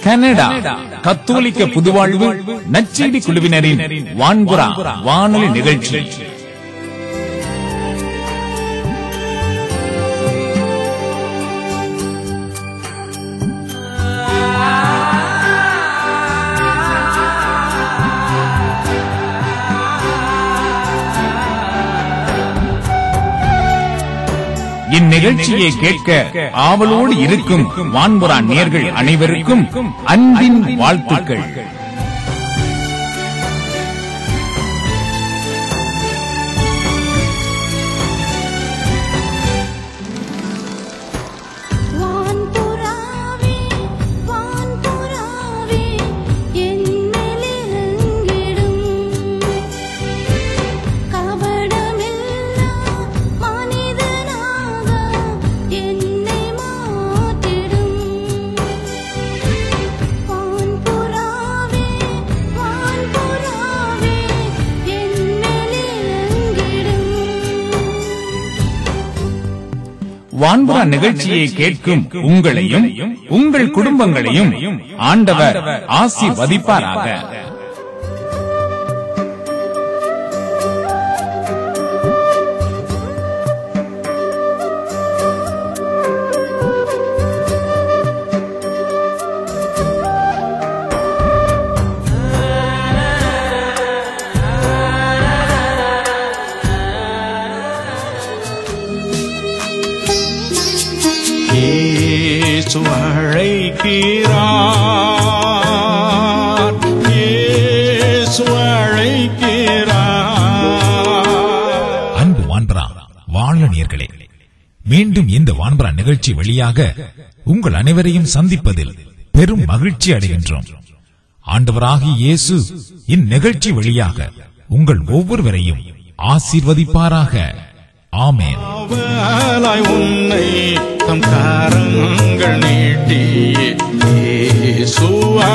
Canada கத்தோலிக்க புதுவாழ்வு நச்செய்தி குழுவினரின் வான்புறா வானொலி நிகழ்ச்சி இந்நிகழ்ச்சியை கேட்க ஆவலோடு இருக்கும் வான்புறா நேர்கள் அனைவருக்கும் அன்பின் வாழ்த்துக்கள் வான்புறாவே வான்புறாவே என்னிலிருங்கிடும் கபடமில்லா மனிதனாக என்னை மாற்றிடும் வான்புறாவே வான்புறாவே என்னிலிருங்கிடும் வான்புறா நிகழ்ச்சியை கேட்கும் உங்களையும் உங்கள் குடும்பங்களையும் ஆண்டவர் ஆசிர்வதிப்பாராக இயேசு அழைக்கிறார் இயேசு அழைக்கிறார் அன்பு வான்பரா வாழனியர்களே மீண்டும் இந்த வான்பரா நிகழ்ச்சி வழியாக உங்கள் அனைவரையும் சந்திப்பதில் பெரும் மகிழ்ச்சி அடைகின்றோம் ஆண்டவராகிய இயேசு இந்நிகழ்ச்சி வழியாக உங்கள் ஒவ்வொருவரையும் ஆசீர்வதிப்பாராக ஆமென் அவலாய் உன்னை தம் கரங்கள் நீட்டி இயேசு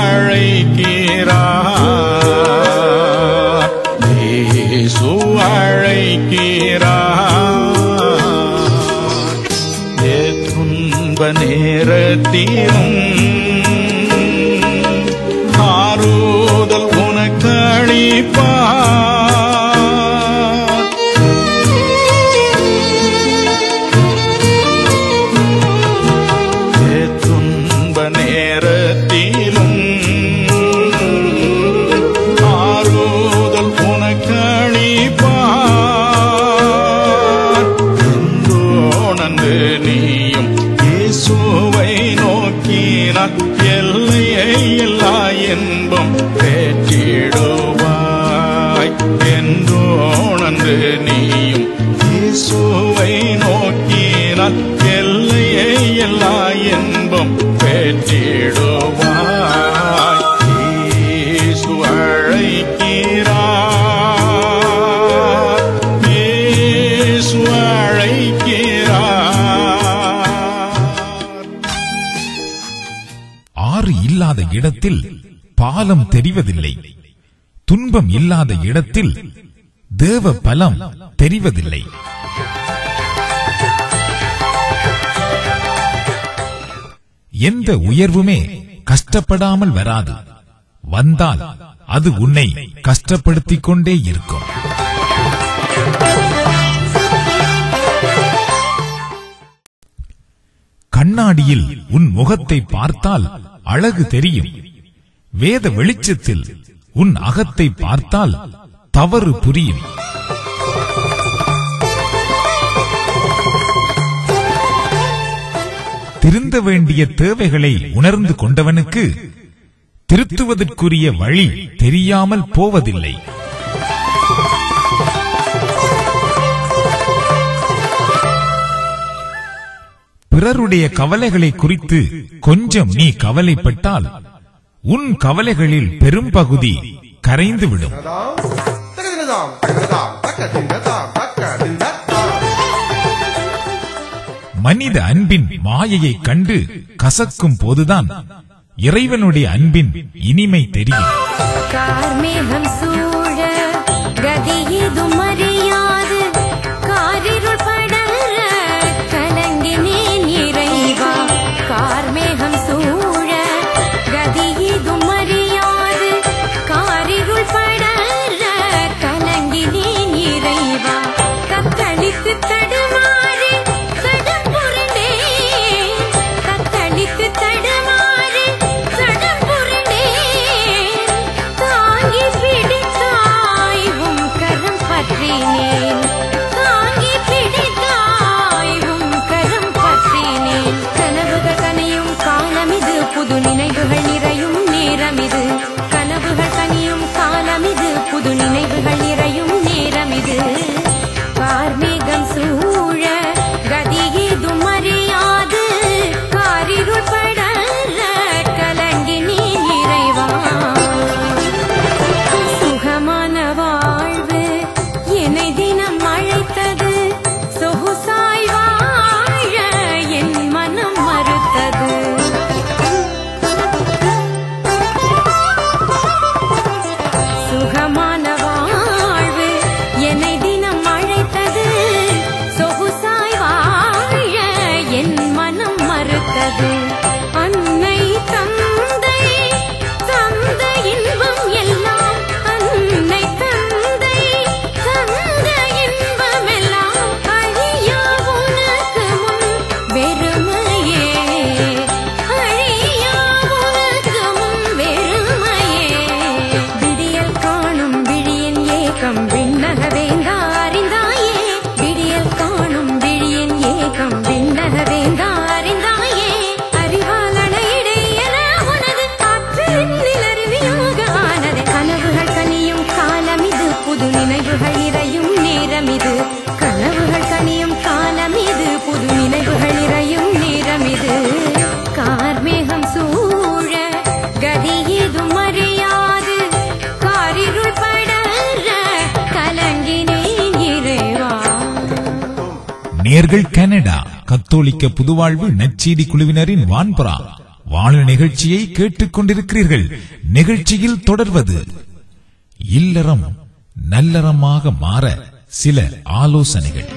அழைக்கிறார் இயேசு அழைக்கிறார் ஏ துன்ப நேரத்திலும் ஆறுதல் உனக்களிப்பார் ஏ துன்ப நேரத்திலும் ஆறுதல் உனக்களிப்பார் என்றோணந்து நீயும் இயேசுவை நோக்கினார் எல்லையை எல்லா இன்பம் பெற்றிடுவாய் என்றோணந்து நீயும் இயேசுவை நோக்கினால் எல்லையை எல்லா இன்பம் பெற்றிடுவாய் இயேசு அழைக்கிறார் இயேசு அழைக்கிறார் ஆறு இல்லாத இடத்தில் பாலம் தெரிவதில்லை துன்பம் இல்லாத இடத்தில் தேவ பலம் தெரிவதில்லை எந்த உயர்வுமே கஷ்டப்படாமல் வராது வந்தால் அது உன்னை கஷ்டப்படுத்திக் கொண்டே இருக்கும் கண்ணாடியில் உன் முகத்தை பார்த்தால் அழகு தெரியும் வேத வெளிச்சத்தில் உன் அகத்தை பார்த்தால் தவறு புரியும் திருந்த வேண்டிய தேவைகளை உணர்ந்து கொண்டவனுக்கு திருத்துவதற்குரிய வழி தெரியாமல் போவதில்லை பிறருடைய கவலைகளை குறித்து கொஞ்சம் நீ கவலைப்பட்டால் உன் கவலைகளில் பெரும்பகுதி கரைந்துவிடும் தகதினதாம் தகதினதாம் தக்கதினதாம் தக்கதினதாம் மனித அன்பின் மாயையை கண்டு கசக்கும் போதுதான் இறைவனுடைய அன்பின் இனிமை தெரியும் கார்மேகம் சூழ கதியேதும் அறியாது காரிருள் படர கலங்கினேன் இறைவா கார்மேகம் சூழ கதி நேர்கள் கனடா கத்தோலிக்க புதுவாழ்வு நச்சீடி குழுவினரின் வான்புறா வானொலி நிகழ்ச்சியை கேட்டுக் கொண்டிருக்கிறீர்கள் நிகழ்ச்சியில் தொடர்வது இல்லறம் நல்லறமாக மாற சில ஆலோசனைகள்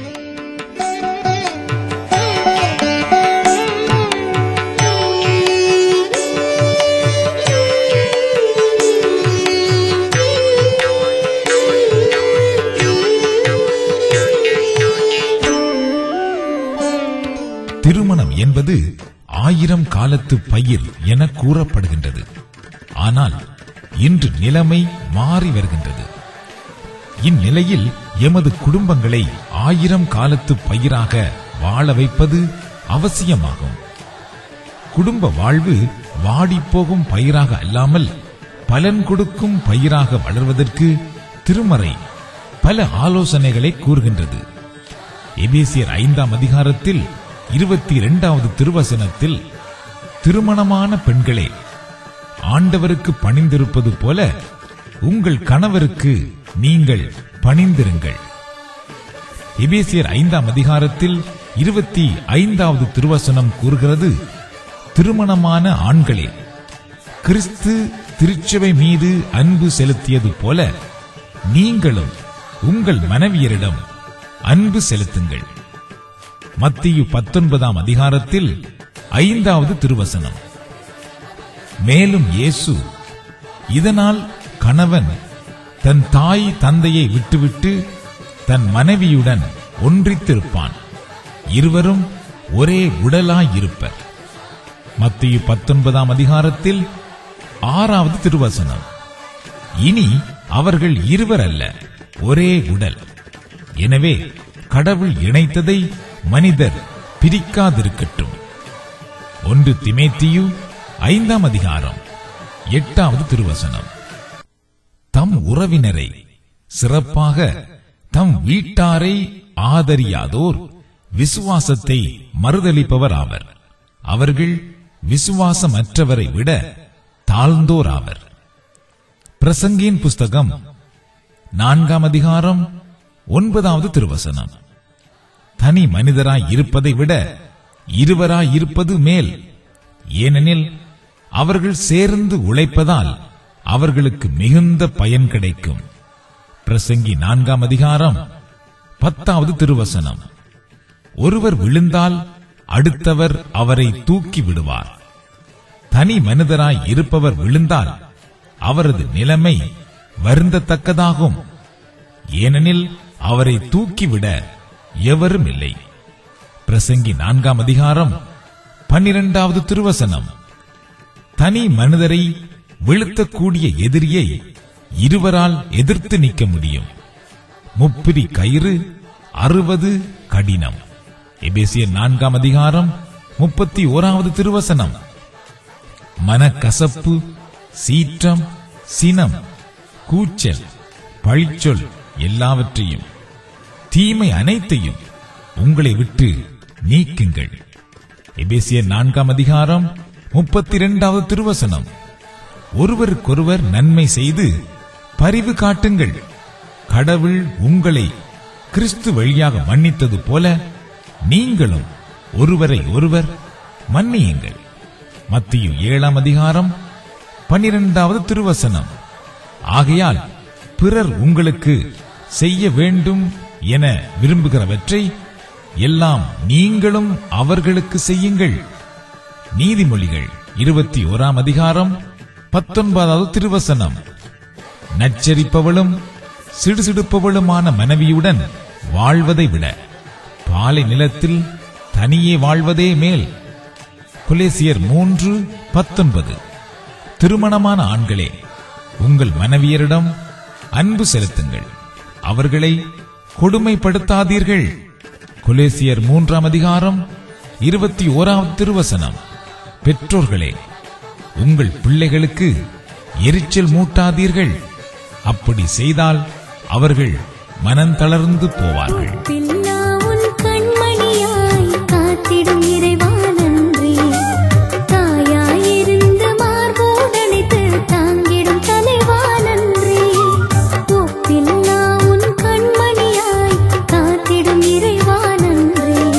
திருமணம் என்பது ஆயிரம் காலத்து பயிர் என கூறப்படுகின்றது ஆனால் இன்று நிலைமை மாறி வருகின்றது இந்நிலையில் எமது குடும்பங்களை ஆயிரம் காலத்து பயிராக வாழ வைப்பது அவசியமாகும் குடும்ப வாழ்வு வாடிப்போகும் பயிராக அல்லாமல் பலன் கொடுக்கும் பயிராக வளர்வதற்கு திருமறை பல ஆலோசனைகளை கூறுகின்றது எபேசியர் ஐந்தாம் அதிகாரத்தில் இருபத்தி இரண்டாவது திருவசனத்தில் திருமணமான பெண்களே ஆண்டவருக்கு பணிந்திருப்பது போல உங்கள் கணவருக்கு நீங்கள் பணிந்திருங்கள் எபேசியர் ஐந்தாம் அதிகாரத்தில் இருபத்தி ஐந்தாவது திருவசனம் கூறுகிறது திருமணமான ஆண்களே கிறிஸ்து திருச்சபை மீது அன்பு செலுத்தியது போல நீங்களும் உங்கள் மனைவியரிடம் அன்பு செலுத்துங்கள் மத்தியு பத்தொன்பதாம் அதிகாரத்தில் ஐந்தாவது திருவசனம் மேலும் இயேசு இதனால் கணவன் தன் தாய் தந்தையை விட்டுவிட்டு தன் மனைவியுடன் ஒன்றித்திருப்பான் இருவரும் ஒரே உடலாயிருப்பர் மத்திய பத்தொன்பதாம் அதிகாரத்தில் ஆறாவது திருவசனம் இனி அவர்கள் இருவர் அல்ல ஒரே உடல் எனவே கடவுள் இணைத்ததை மனிதர் பிரிக்காதிருக்கட்டும் ஒன்று திமேத்தியு ஐந்தாம் அதிகாரம் எட்டாவது திருவசனம் தம் உறவினரை சிறப்பாக தம் வீட்டாரை ஆதரியாதோர் விசுவாசத்தை மறுதளிப்பவர் ஆவர் அவர்கள் விசுவாசமற்றவரை விட தாழ்ந்தோர் ஆவர் பிரசங்கின் புஸ்தகம் நான்காம் அதிகாரம் ஒன்பதாவது திருவசனம் தனி மனிதராய் இருப்பதை விட இருவராய் இருப்பது மேல் ஏனெனில் அவர்கள் சேர்ந்து உழைப்பதால் அவர்களுக்கு மிகுந்த பயன் கிடைக்கும் பிரசங்கி நான்காம் அதிகாரம் பத்தாவது திருவசனம் ஒருவர் விழுந்தால் அடுத்தவர் அவரை தூக்கி விடுவார் தனி மனிதராய் இருப்பவர் விழுந்தால் அவரது நிலைமை வருந்தத்தக்கதாகும் ஏனெனில் அவரை தூக்கிவிட எவரும் இல்லை பிரசங்கி நான்காம் அதிகாரம் பன்னிரண்டாவது திருவசனம் தனி மனிதரை வீழ்த்தக்கூடிய எதிரியை இருவரால் எதிர்த்து நிற்க முடியும் முப்பிரி கயிறு அறுபது கடினம் எபேசியர் நான்காம் அதிகாரம் முப்பத்தி ஓராவது திருவசனம் மனக்கசப்பு சீற்றம் சினம் கூச்சல் பழிச்சொல் எல்லாவற்றையும் தீமை அனைத்தையும் உங்களை விட்டு நீக்குங்கள் எபேசியர் நான்காம் அதிகாரம் முப்பத்தி இரண்டாவது திருவசனம் ஒருவருக்கொருவர் நன்மை செய்து பரிவு காட்டுங்கள் கடவுள் உங்களை கிறிஸ்து வழியாக மன்னித்தது போல நீங்களும் ஒருவரை ஒருவர் மன்னியுங்கள் மத்திய ஏழாம் அதிகாரம் பன்னிரெண்டாவது திருவசனம் ஆகையால் பிறர் உங்களுக்கு செய்ய வேண்டும் என விரும்புகிறவற்றை எல்லாம் நீங்களும் அவர்களுக்கு செய்யுங்கள் நீதிமொழிகள் இருபத்தி ஓராம் அதிகாரம் பத்தொன்பதாவது திருவசனம் நச்சரிப்பவளும் சிடுசிடுப்பவளுமான மனைவியுடன் வாழ்வதை விட பாலை நிலத்தில் தனியே வாழ்வதே மேல் கொலேசியர் மூன்று பத்தொன்பது திருமணமான ஆண்களே உங்கள் மனைவியரிடம் அன்பு செலுத்துங்கள் அவர்களை கொடுமைப்படுத்தாதீர்கள் கொலேசியர் மூன்றாம் அதிகாரம் இருபத்தி ஓராவது திருவசனம் பெற்றோர்களே உங்கள் பிள்ளைகளுக்கு எரிச்சல் மூட்டாதீர்கள் அப்படி செய்தால் அவர்கள் மனந்தளர்ந்து போவார்கள் பில்லா உன் கண்மணியாய் காத்திடும் இறைவா நன்றி தாயாயிருந்து மார்போடணைத்து தாங்கிடும் தலைவா நன்றி ஒப்பில்லா உன் கண்மணியாய் காத்திடும் இறைவா நன்றி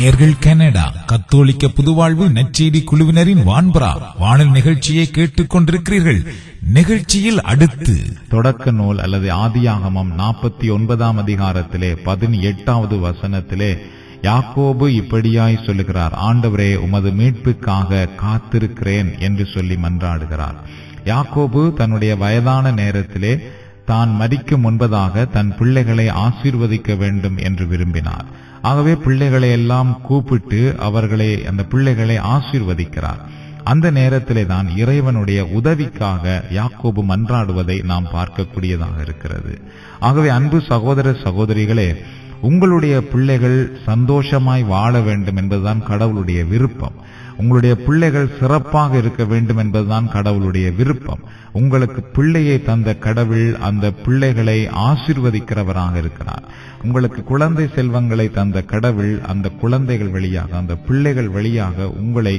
நேர்கள் கனடா கத்தோலிக்க புதுவாழ்வு நற்செய்தி குழுவினரின் வான்பரா வானல் நிகழ்ச்சியை கேட்டுக் கொண்டிருக்கிறீர்கள் நிகழ்ச்சியில் அடுத்து தொடக்க நூல் அல்லது ஆதியாகமம் நாற்பத்தி ஒன்பதாம் அதிகாரத்திலே பதினெட்டாவது வசனத்திலே யாக்கோபு இப்படியாய் சொல்லுகிறார் ஆண்டவரே உமது மீட்புக்காக காத்திருக்கிறேன் என்று சொல்லி மன்றாடுகிறார் யாக்கோபு தன்னுடைய வயதான நேரத்திலே தான் மரிக்கும் முன்பதாக தன் பிள்ளைகளை ஆசீர்வதிக்க வேண்டும் என்று விரும்பினார் ஆகவே பிள்ளைகளை எல்லாம் கூப்பிட்டு அவர்களை அந்த பிள்ளைகளை ஆசீர்வதிக்கிறார் அந்த நேரத்திலே தான் இறைவனுடைய உதவிக்காக யாக்கோபு மன்றாடுவதை நாம் பார்க்கக்கூடியதாக இருக்கிறது ஆகவே அன்பு சகோதர சகோதரிகளே உங்களுடைய பிள்ளைகள் சந்தோஷமாய் வாழ வேண்டும் என்பதுதான் கடவுளுடைய விருப்பம் உங்களுடைய பிள்ளைகள் சிறப்பாக இருக்க வேண்டும் என்பதுதான் கடவுளுடைய விருப்பம் உங்களுக்கு பிள்ளையை தந்த கடவுள் அந்த பிள்ளைகளை ஆசிர்வதிக்கிறவராக இருக்கிறார் உங்களுக்கு குழந்தை செல்வங்களை தந்த கடவுள் அந்த குழந்தைகள் வழியாக அந்த பிள்ளைகள் வழியாக உங்களை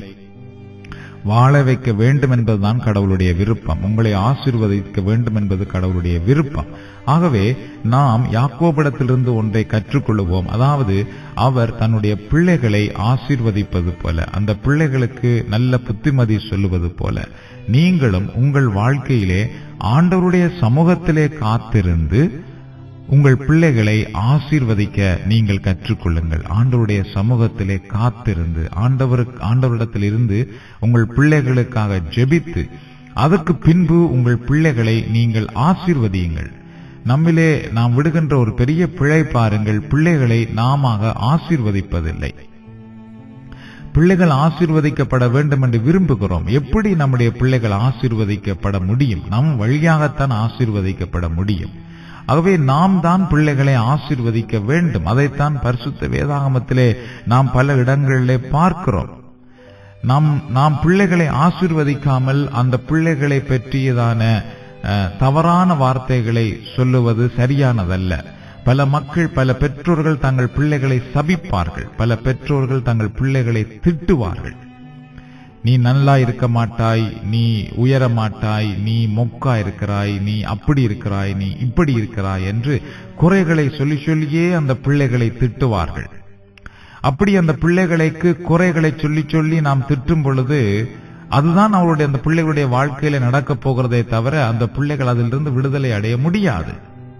வாழ வைக்க வேண்டும் என்பதுதான் கடவுளுடைய விருப்பம் உங்களை ஆசீர்வதிக்க வேண்டும் என்பது கடவுளுடைய விருப்பம் ஆகவே நாம் யாக்கோபிடத்திலிருந்து ஒன்றை கற்றுக்கொள்வோம் அதாவது அவர் தன்னுடைய பிள்ளைகளை ஆசீர்வதிப்பது போல அந்த பிள்ளைகளுக்கு நல்ல புத்திமதி சொல்லுவது போல நீங்களும் உங்கள் வாழ்க்கையிலே ஆண்டவருடைய சமூகத்திலே காத்திருந்து உங்கள் பிள்ளைகளை ஆசீர்வதிக்க நீங்கள் கற்றுக்கொள்ளுங்கள் ஆண்டவருடைய சமூகத்திலே காத்திருந்து ஆண்டவருக்கு ஆண்டவரிடத்தில் இருந்து உங்கள் பிள்ளைகளுக்காக ஜெபித்து அதற்கு பின்பு உங்கள் பிள்ளைகளை நீங்கள் ஆசீர்வதியுங்கள் நம்மிலே நாம் விடுகின்ற ஒரு பெரிய பிழை பாருங்கள் பிள்ளைகளை நாம ஆசீர்வதிப்பதில்லை பிள்ளைகள் ஆசீர்வதிக்கப்பட வேண்டும் என்று விரும்புகிறோம் எப்படி நம்முடைய பிள்ளைகள் ஆசீர்வதிக்கப்பட முடியும் நம் வழியாகத்தான் ஆசீர்வதிக்கப்பட முடியும் ஆகவே நாம் தான் பிள்ளைகளை ஆசீர்வதிக்க வேண்டும் அதைத்தான் பரிசுத்த வேதாகமத்திலே நாம் பல இடங்களிலே பார்க்கிறோம் நாம் நாம் பிள்ளைகளை ஆசீர்வதிக்காமல் அந்த பிள்ளைகளை பற்றியதான அஹ், தவறான வார்த்தைகளை சொல்லுவது சரியானதல்ல பல மக்கள் பல பெற்றோர்கள் தங்கள் பிள்ளைகளை சபிப்பார்கள் பல பெற்றோர்கள் தங்கள் பிள்ளைகளை திட்டுவார்கள் நீ நல்லா இருக்க மாட்டாய் நீ உயர மாட்டாய் நீ மொக்கா இருக்கிறாய் நீ அப்படி இருக்கிறாய் நீ இப்படி இருக்கிறாய் என்று குறைகளை சொல்லி சொல்லியே அந்த பிள்ளைகளை திட்டுவார்கள் அப்படி அந்த பிள்ளைகளுக்கு குறைகளை சொல்லி சொல்லி நாம் திட்டும் பொழுது அதுதான் அவருடைய அந்த பிள்ளைகளுடைய வாழ்க்கையில நடக்கப் போகிறதே தவிர அந்த பிள்ளைகள் அதிலிருந்து விடுதலை அடைய முடியாது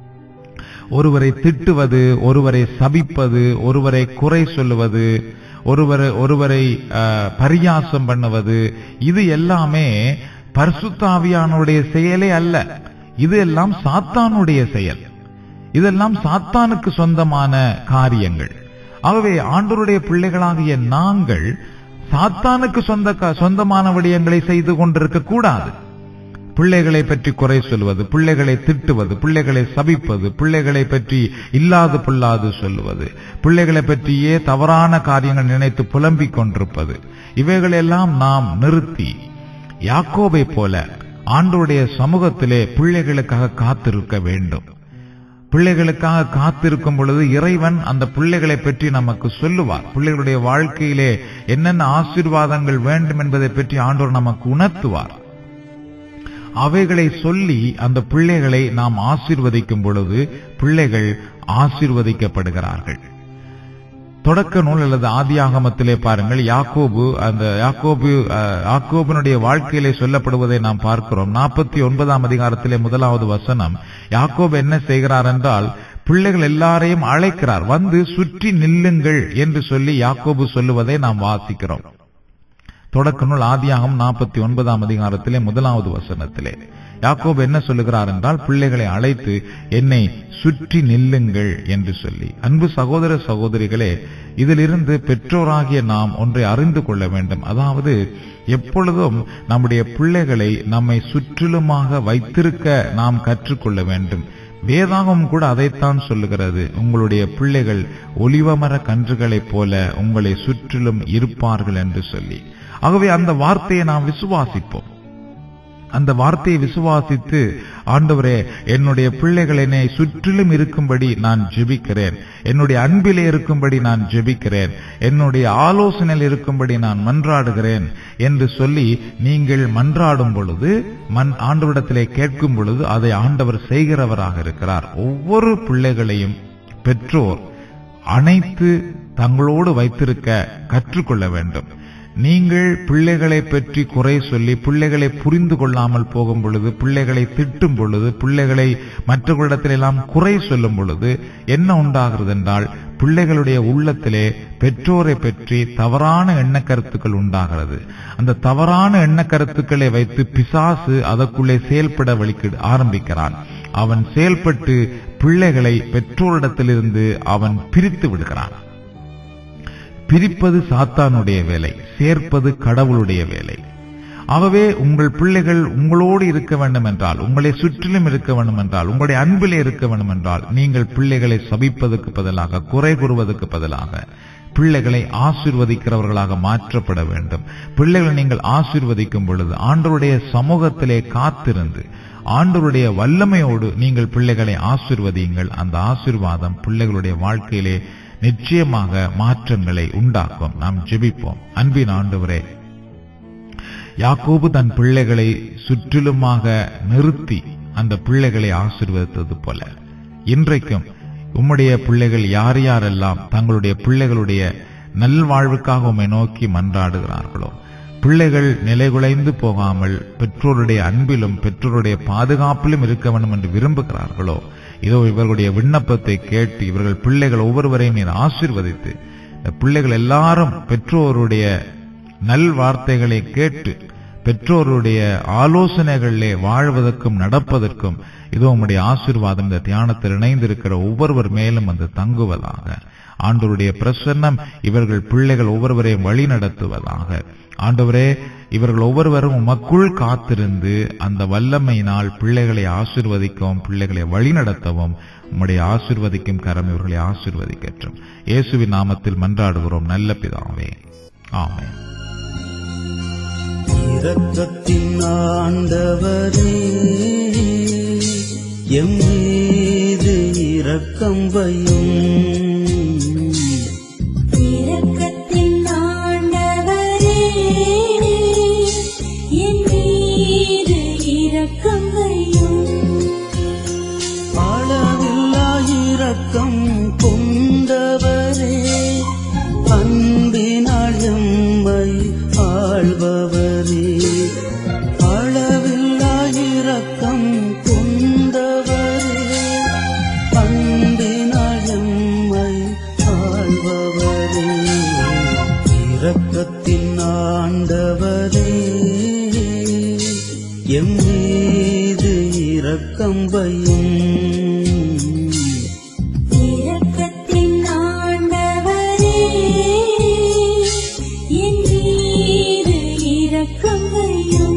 ஒருவரை திட்டுவது ஒருவரை சபிப்பது ஒருவரை குறை சொல்லுவது ஒருவரை ஒருவரை அஹ், பரியாசம் பண்ணுவது இது எல்லாமே பரிசுத்தாவியானுடைய செயலே அல்ல இது எல்லாம் சாத்தானுடைய செயல் இதெல்லாம் சாத்தானுக்கு சொந்தமான காரியங்கள் ஆகவே ஆண்டவருடைய பிள்ளைகளாகிய நாங்கள் சாத்தானுக்கு சொந்த சொந்தமான விடயங்களை செய்து கொண்டிருக்க கூடாது பிள்ளைகளை பற்றி குறை சொல்வது பிள்ளைகளை திட்டுவது பிள்ளைகளை சபிப்பது பிள்ளைகளை பற்றி இல்லாது புல்லாது சொல்லுவது பிள்ளைகளை பற்றியே தவறான காரியங்கள் நினைத்து புலம்பிக் கொண்டிருப்பது இவைகளெல்லாம் நாம் நிறுத்தி யாக்கோபை போல ஆண்டோடைய சமூகத்திலே பிள்ளைகளுக்காக காத்திருக்க வேண்டும் பிள்ளைகளுக்காக காத்திருக்கும் பொழுது இறைவன் அந்த பிள்ளைகளை பற்றி நமக்கு சொல்லுவார் பிள்ளைகளுடைய வாழ்க்கையிலே என்னென்ன ஆசீர்வாதங்கள் வேண்டும் என்பதை பற்றி ஆண்டோர் நமக்கு உணர்த்துவார் அவைகளை சொல்லி அந்த பிள்ளைகளை நாம் ஆசீர்வதிக்கும் பொழுது பிள்ளைகள் ஆசீர்வதிக்கப்படுகிறார்கள் தொடக்க நூல் அல்லது ஆதியாகமத்திலே பாருங்கள் யாக்கோபு அந்த யாக்கோபு அஹ், யாக்கோபினுடைய வாழ்க்கையிலே சொல்லப்படுவதை நாம் பார்க்கிறோம் நாற்பத்தி ஒன்பதாம் அதிகாரத்திலே முதலாவது வசனம் யாக்கோபு என்ன செய்கிறார் என்றால் பிள்ளைகள் எல்லாரையும் அழைக்கிறார் வந்து சுற்றி நில்லுங்கள் என்று சொல்லி யாக்கோபு சொல்லுவதை நாம் வாசிக்கிறோம் தொடக்க நூல் ஆதியாகம் நாற்பத்தி ஒன்பதாம் அதிகாரத்திலே முதலாவது வசனத்திலே யாக்கோபு என்ன சொல்லுகிறார் என்றால் பிள்ளைகளை அழைத்து என்னை சுற்றி நில்லுங்கள் என்று சொல்லி அன்பு சகோதர சகோதரிகளே இதிலிருந்து பெற்றோராகிய நாம் ஒன்றை அறிந்து கொள்ள வேண்டும் அதாவது எப்பொழுதும் நம்முடைய பிள்ளைகளை நம்மை சுற்றிலுமாக வைத்திருக்க நாம் கற்றுக்கொள்ள வேண்டும் வேதாகம் கூட அதைத்தான் சொல்லுகிறது உங்களுடைய பிள்ளைகள் ஒலிவமர கன்றுகளைப் போல உங்களை சுற்றிலும் இருப்பார்கள் என்று சொல்லி ஆகவே அந்த வார்த்தையை நாம் விசுவாசிப்போம் அந்த வார்த்தையை விசுவாசித்து ஆண்டவரே என்னுடைய பிள்ளைகள் என்னை சுற்றிலும் இருக்கும்படி நான் ஜெபிக்கிறேன் என்னுடைய அன்பிலே இருக்கும்படி நான் ஜெபிக்கிறேன் என்னுடைய ஆலோசனையில் இருக்கும்படி நான் மன்றாடுகிறேன் என்று சொல்லி நீங்கள் மன்றாடும் பொழுது மன் ஆண்டவரிடத்திலே கேட்கும் பொழுது அதை ஆண்டவர் செய்கிறவராக இருக்கிறார் ஒவ்வொரு பிள்ளைகளையும் பெற்றோர் அனைத்து தங்களோடு வைத்திருக்க கற்றுக்கொள்ள வேண்டும் நீங்கள் பிள்ளைகளை பற்றி குறை சொல்லி பிள்ளைகளை புரிந்து கொள்ளாமல் போகும் பொழுது பிள்ளைகளை திட்டும் பொழுது பிள்ளைகளை மற்றவர்களிடத்திலெல்லாம் குறை சொல்லும் பொழுது என்ன உண்டாகிறது என்றால் பிள்ளைகளுடைய உள்ளத்திலே பெற்றோரை பற்றி தவறான எண்ண கருத்துக்கள் உண்டாகிறது அந்த தவறான எண்ண கருத்துக்களை வைத்து பிசாசு அதற்குள்ளே செயல்பட வலிக்க ஆரம்பிக்கிறான் அவன் செயல்பட்டு பிள்ளைகளை பெற்றோரிடத்திலிருந்து அவன் பிரித்து விடுகிறான் பிரிப்பது சாத்தானுடைய வேலை சேர்ப்பது கடவுளுடைய வேலை ஆகவே உங்கள் பிள்ளைகள் உங்களோடு இருக்க வேண்டும் என்றால் உங்களை சுற்றிலும் இருக்க வேண்டும் என்றால் உங்களுடைய அன்பிலே இருக்க வேண்டும் என்றால் நீங்கள் பிள்ளைகளை சபிப்பதற்கு பதிலாக குறை கூறுவதற்கு பதிலாக பிள்ளைகளை ஆசிர்வதிக்கிறவர்களாக மாற்றப்பட வேண்டும் பிள்ளைகளை நீங்கள் ஆசிர்வதிக்கும் பொழுது ஆண்டவருடைய சமூகத்திலே காத்திருந்து ஆண்டவருடைய வல்லமையோடு நீங்கள் பிள்ளைகளை ஆசிர்வதியுங்கள் அந்த ஆசிர்வாதம் பிள்ளைகளுடைய வாழ்க்கையிலே நிச்சயமாக மாற்றங்களை உண்டாக்கும் நாம் ஜெபிப்போம் அன்பின் ஆண்டவரே யாக்கோபு தன் பிள்ளைகளை சுற்றிலுமாக நிறுத்தி அந்த பிள்ளைகளை ஆசீர்வதித்தது போல இன்றைக்கும் உம்முடைய பிள்ளைகள் யார் யாரெல்லாம் தங்களுடைய பிள்ளைகளுடைய நல்வாழ்வுக்காக உம்மை நோக்கி மன்றாடுகிறார்களோ பிள்ளைகள் நிலைகுலைந்து போகாமல் பெற்றோருடைய அன்பிலும் பெற்றோருடைய பாதுகாப்பிலும் இருக்க வேண்டும் என்று விரும்புகிறார்களோ இதோ இவர்களுடைய விண்ணப்பத்தை கேட்டு இவர்கள் பிள்ளைகள் ஒவ்வொருவரையும் நீர் ஆசீர்வதித்து இந்த பிள்ளைகள் எல்லாரும் பெற்றோருடைய நல் வார்த்தைகளை கேட்டு பெற்றோருடைய ஆலோசனைகளிலே வாழ்வதற்கும் நடப்பதற்கும் இதோ உம்முடைய ஆசீர்வாதம் இந்த தியானத்தில் இணைந்திருக்கிற ஒவ்வொருவர் மேலும் வந்து தங்குவதாக ஆண்டவருடைய பிரசன்னம் இவர்கள் பிள்ளைகள் ஒவ்வொருவரையும் வழி நடத்துவதாக ஆண்டவரே இவர்கள் ஒவ்வொருவரும் உமக்குள் காத்திருந்து அந்த வல்லமையினால் பிள்ளைகளை ஆசிர்வதிக்கவும் பிள்ளைகளை வழிநடத்தவும் உம்முடைய ஆசிர்வதிக்கும் கரம் இவர்களை ஆசிர்வதிக்கற்றும் இயேசுவின் நாமத்தில் மன்றாடுகிறோம் நல்ல பிதாவே ஆமென் இரக்கத்தின் ஆண்டவரே எம் மீது இரக்கம் வையும் இரக்கத்தின் ஆண்டவரே என் மீது இரக்கம் வையும் அளவில்லா இரக்கம் கொண்டவரே அன்பினால் எம்மை ஆள்பவரே அளவில்லா இரக்கம் கொண்டவரே அன்பினால் எம்மை ஆள்பவரே இரக்கத்தின் ஆண்டவரே எம் மீது இரக்கம் வையும் இரக்கத்தின் ஆண்டவரே என் மீது இரக்கம் வையும்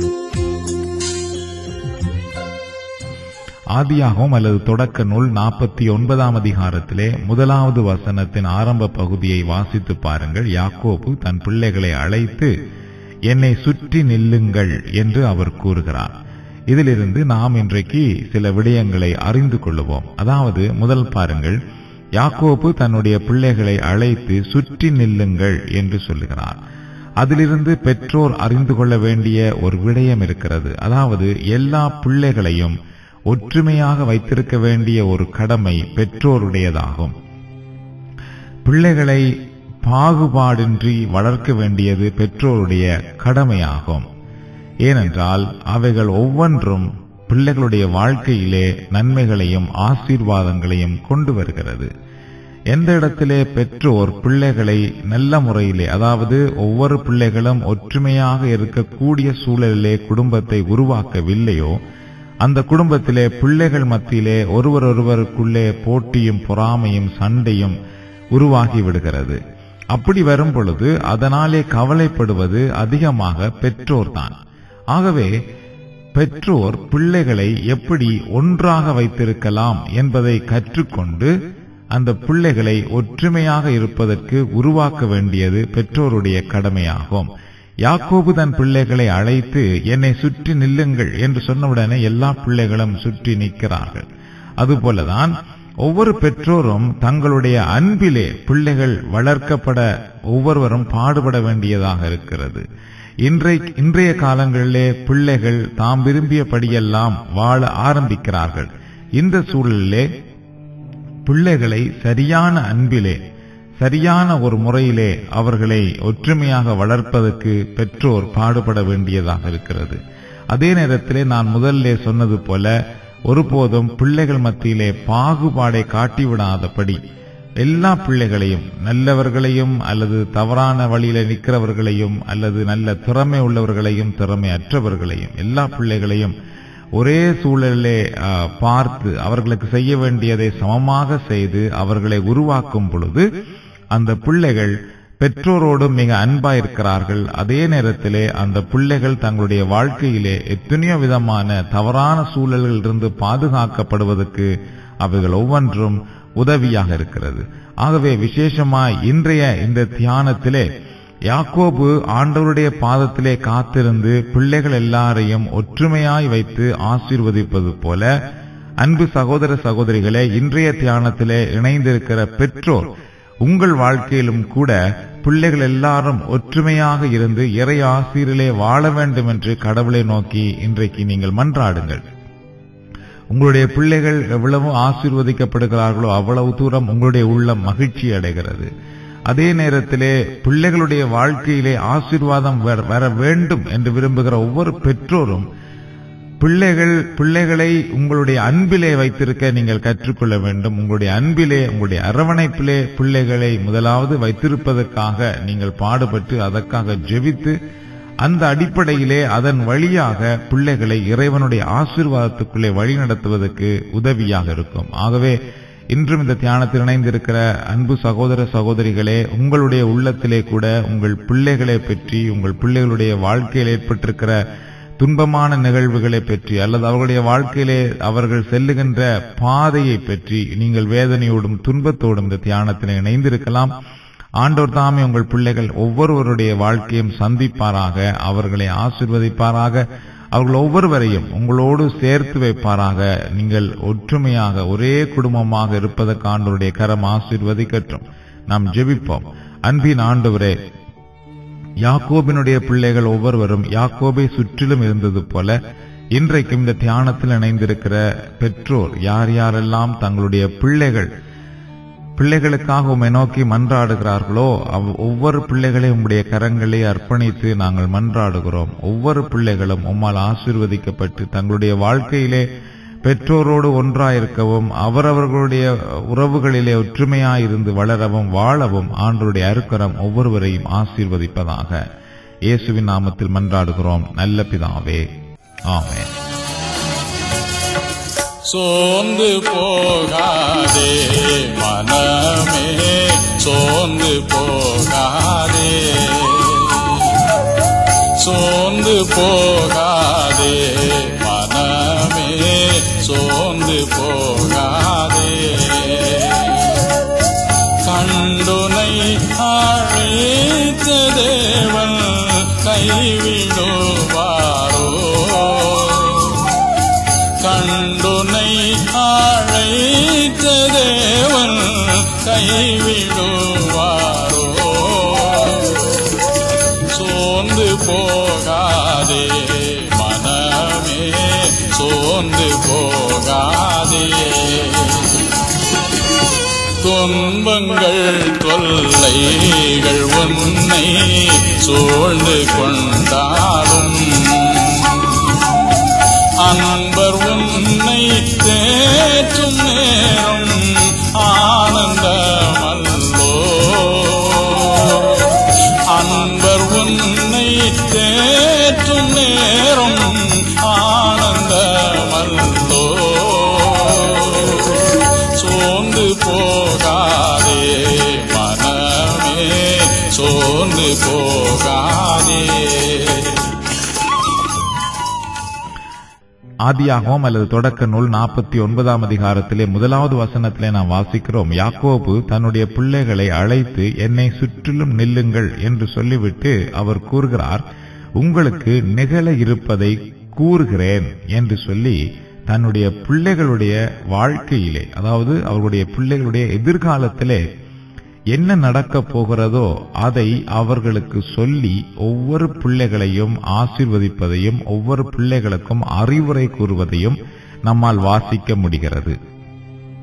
ஆதியாகவும் அல்லது தொடக்க நூல் நாற்பத்தி ஒன்பதாம் அதிகாரத்திலே முதலாவது வசனத்தின் ஆரம்ப பகுதியை வாசித்து பாருங்கள் யாக்கோபு தன் பிள்ளைகளை அழைத்து என்னை சுற்றி நில்லுங்கள் என்று அவர் கூறுகிறார் இதிலிருந்து நாம் இன்றைக்கு சில விடயங்களை அறிந்து கொள்ளுவோம் அதாவது முதல் பாருங்கள் யாக்கோபு தன்னுடைய பிள்ளைகளை அழைத்து சுற்றி நில்லுங்கள் என்று சொல்லுகிறார் அதிலிருந்து பெற்றோர் அறிந்து கொள்ள வேண்டிய ஒரு விடயம் இருக்கிறது அதாவது எல்லா பிள்ளைகளையும் ஒற்றுமையாக வைத்திருக்க வேண்டிய ஒரு கடமை பெற்றோருடையதாகும் பிள்ளைகளை பாகுபாடின்றி வளர்க்க வேண்டியது பெற்றோருடைய கடமையாகும் ஏனென்றால் அவைகள் ஒவ்வொன்றும் பிள்ளைகளுடைய வாழ்க்கையிலே நன்மைகளையும் ஆசீர்வாதங்களையும் கொண்டு வருகிறது எந்த இடத்திலே பெற்றோர் பிள்ளைகளை நல்ல முறையிலே அதாவது ஒவ்வொரு பிள்ளைகளும் ஒற்றுமையாக இருக்கக்கூடிய சூழலிலே குடும்பத்தை உருவாக்கவில்லையோ அந்த குடும்பத்திலே பிள்ளைகள் மத்தியிலே ஒருவரொருவருக்குள்ளே போட்டியும் பொறாமையும் சண்டையும் உருவாகி விடுகிறது அப்படி வரும் பொழுது அதனாலே கவலைப்படுவது அதிகமாக பெற்றோர்தான் ஆகவே பெற்றோர் பிள்ளைகளை எப்படி ஒன்றாக வைத்திருக்கலாம் என்பதை கற்றுக்கொண்டு அந்த பிள்ளைகளை ஒற்றுமையாக இருப்பதற்கு உருவாக்க வேண்டியது பெற்றோருடைய கடமையாகும் யாக்கோபு தன் பிள்ளைகளை அழைத்து என்னை சுற்றி நில்லுங்கள் என்று சொன்னவுடனே எல்லா பிள்ளைகளும் சுற்றி நிற்கிறார்கள் அதுபோலதான் ஒவ்வொரு பெற்றோரும் தங்களுடைய அன்பிலே பிள்ளைகள் வளர்க்கப்பட ஒவ்வொருவரும் பாடுபட வேண்டியதாக இருக்கிறது இன்றை இன்றைய காலங்களிலே பிள்ளைகள் தாம் விரும்பியபடியெல்லாம் வாழ ஆரம்பிக்கிறார்கள் இந்த சூழலிலே பிள்ளைகளை சரியான அன்பிலே சரியான ஒரு முறையிலே அவர்களை ஒற்றுமையாக வளர்ப்பதற்கு பெற்றோர் பாடுபட வேண்டியதாக இருக்கிறது அதே நேரத்திலே நான் முதல்ல சொன்னது போல ஒருபோதும் பிள்ளைகள் மத்தியிலே பாகுபாடை காட்டிவிடாதபடி எல்லா பிள்ளைகளையும் நல்லவர்களையும் அல்லது தவறான வழியில நிற்கிறவர்களையும் அல்லது நல்ல திறமை உள்ளவர்களையும் திறமை அற்றவர்களையும் எல்லா பிள்ளைகளையும் ஒரே சூழலிலே ஆ, பார்த்து அவர்களுக்கு செய்ய வேண்டியதை சமமாக செய்து அவர்களை உருவாக்கும் பொழுது அந்த பிள்ளைகள் பெற்றோரோடு மிக அன்பா இருக்கிறார்கள் அதே நேரத்திலே அந்த பிள்ளைகள் தங்களுடைய வாழ்க்கையிலே எத்தனையோ விதமான தவறான சூழல்களிலிருந்து பாதுகாக்கப்படுவதற்கு அவைகள் ஒவ்வொன்றும் உதவியாக இருக்கிறது ஆகவே விசேஷமாய் இன்றைய இந்த தியானத்திலே யாக்கோபு ஆண்டவருடைய பாதத்திலே காத்திருந்து பிள்ளைகள் எல்லாரையும் ஒற்றுமையாய் வைத்து ஆசீர்வதிப்பது போல அன்பு சகோதர சகோதரிகளே இன்றைய தியானத்திலே இணைந்திருக்கிற பெற்றோர் உங்கள் வாழ்க்கையிலும் கூட பிள்ளைகள் எல்லாரும் ஒற்றுமையாக இருந்து இறை ஆசிரியரிலே வாழ வேண்டும் என்று கடவுளை நோக்கி இன்றைக்கு நீங்கள் மன்றாடுங்கள் உங்களுடைய பிள்ளைகள் எவ்வளவு ஆசீர்வதிக்கப்படுகிறார்களோ அவ்வளவு தூரம் உங்களுடைய உள்ளம் மகிழ்ச்சி அடைகிறது அதே நேரத்திலே பிள்ளைகளுடைய வாழ்க்கையிலே ஆசீர்வாதம் வர- வர வேண்டும் என்று விரும்புகிற ஒவ்வொரு பெற்றோரும் பிள்ளைகள் பிள்ளைகளை உங்களுடைய அன்பிலே வைத்திருக்க நீங்கள் கற்றுக்கொள்ள வேண்டும் உங்களுடைய அன்பிலே உங்களுடைய அரவணைப்பிலே பிள்ளைகளை முதலாவது வைத்திருப்பதற்காக நீங்கள் பாடுபட்டு அதற்காக ஜெபித்து அந்த அடிப்படையிலே அதன் வழியாக பிள்ளைகளை இறைவனுடைய ஆசீர்வாதத்துக்குள்ளே வழி நடத்துவதற்கு உதவியாக இருக்கும் ஆகவே இன்றும் இந்த தியானத்தில் இணைந்திருக்கிற அன்பு சகோதர சகோதரிகளே உங்களுடைய உள்ளத்திலே கூட உங்கள் பிள்ளைகளை பற்றி உங்கள் பிள்ளைகளுடைய வாழ்க்கையில் ஏற்பட்டிருக்கிற துன்பமான நிகழ்வுகளை பற்றி அல்லது அவர்களுடைய வாழ்க்கையிலே அவர்கள் செல்லுகின்ற பாதையை பற்றி நீங்கள் வேதனையோடும் துன்பத்தோடும் இந்த தியானத்தில் இணைந்திருக்கலாம் ஆண்டவர் தாமே உங்கள் பிள்ளைகள் ஒவ்வொருவருடைய வாழ்க்கையும் சந்திப்பாராக அவர்களை ஆசிர்வதிப்பாராக அவர்கள் ஒவ்வொருவரையும் உங்களோடு சேர்த்து வைப்பாராக நீங்கள் ஒற்றுமையாக ஒரே குடும்பமாக இருப்பதற்கு ஆண்டவருடைய கரம் ஆசீர்வதிக்கட்டும் நாம் ஜெபிப்போம் அன்பின் ஆண்டவரே யாக்கோபினுடைய பிள்ளைகள் ஒவ்வொருவரும் யாக்கோபை சுற்றிலும் இருந்தது போல இன்றைக்கும் இந்த தியானத்தில் இணைந்திருக்கிற பெற்றோர் யார் யாரெல்லாம் தங்களுடைய பிள்ளைகள் பிள்ளைகளுக்காக உம்மை நோக்கி மன்றாடுகிறார்களோ அவ்- ஒவ்வொரு பிள்ளைகளையும் உம்முடைய கரங்களை அர்ப்பணித்து நாங்கள் மன்றாடுகிறோம் ஒவ்வொரு பிள்ளைகளும் உம்மால் ஆசீர்வதிக்கப்பட்டு தங்களுடைய வாழ்க்கையிலே பெற்றோரோடு ஒன்றாயிருக்கவும் அவரவர்களுடைய உறவுகளிலே ஒற்றுமையாயிருந்து வளரவும் வாழவும் ஆண்டவருடைய அருக்கரம் ஒவ்வொருவரையும் ஆசீர்வதிப்பதாக இயேசுவின் நாமத்தில் மன்றாடுகிறோம் நல்ல பிதாவே ஆமென் சோர்ந்து போகாதே மனமே சோர்ந்து போகாதே சோர்ந்து போகாதே மனமே சோர்ந்து போகாதே கண்டுனை அழைத்த தேவன் கைவிடுவாரோ கண்டுனை அழைத்த தேவன் கைவிடுவாரோ சோர்ந்து போகாதே மனமே சோர்ந்து போகாதே துன்பங்கள் தொல்லைகள் உன்னை சூழ்ந்து கொண்டாலும் அன்பர் உன்னை தேற்றும் நேரம் ஆனந்தமல்லோ அன்பர் உன்னை தேற்றும் நேரம் ஆனந்தமல்லோ சோர்ந்து போகாதே மனமே சோர்ந்து போகாதே ஆதியாகமம் அல்லது தொடக்க நூல் நாற்பத்தி ஒன்பதாம் அதிகாரத்திலே முதலாவது வசனத்திலே நாம் வாசிக்கிறோம் யாக்கோபு தன்னுடைய பிள்ளைகளை அழைத்து என்னை சுற்றிலும் நில்லுங்கள் என்று சொல்லிவிட்டு அவர் கூறுகிறார் உங்களுக்கு நிகழ இருப்பதை கூறுகிறேன் என்று சொல்லி தன்னுடைய பிள்ளைகளுடைய வாழ்க்கையிலே அதாவது அவர்களுடைய பிள்ளைகளுடைய எதிர்காலத்திலே என்ன நடக்கப் போகிறதோ அதை அவர்களுக்கு சொல்லி ஒவ்வொரு பிள்ளைகளையும் ஆசீர்வதிப்பதையும் ஒவ்வொரு பிள்ளைகளுக்கும் அறிவுரை கூறுவதையும் நம்மால் வாசிக்க முடிகிறது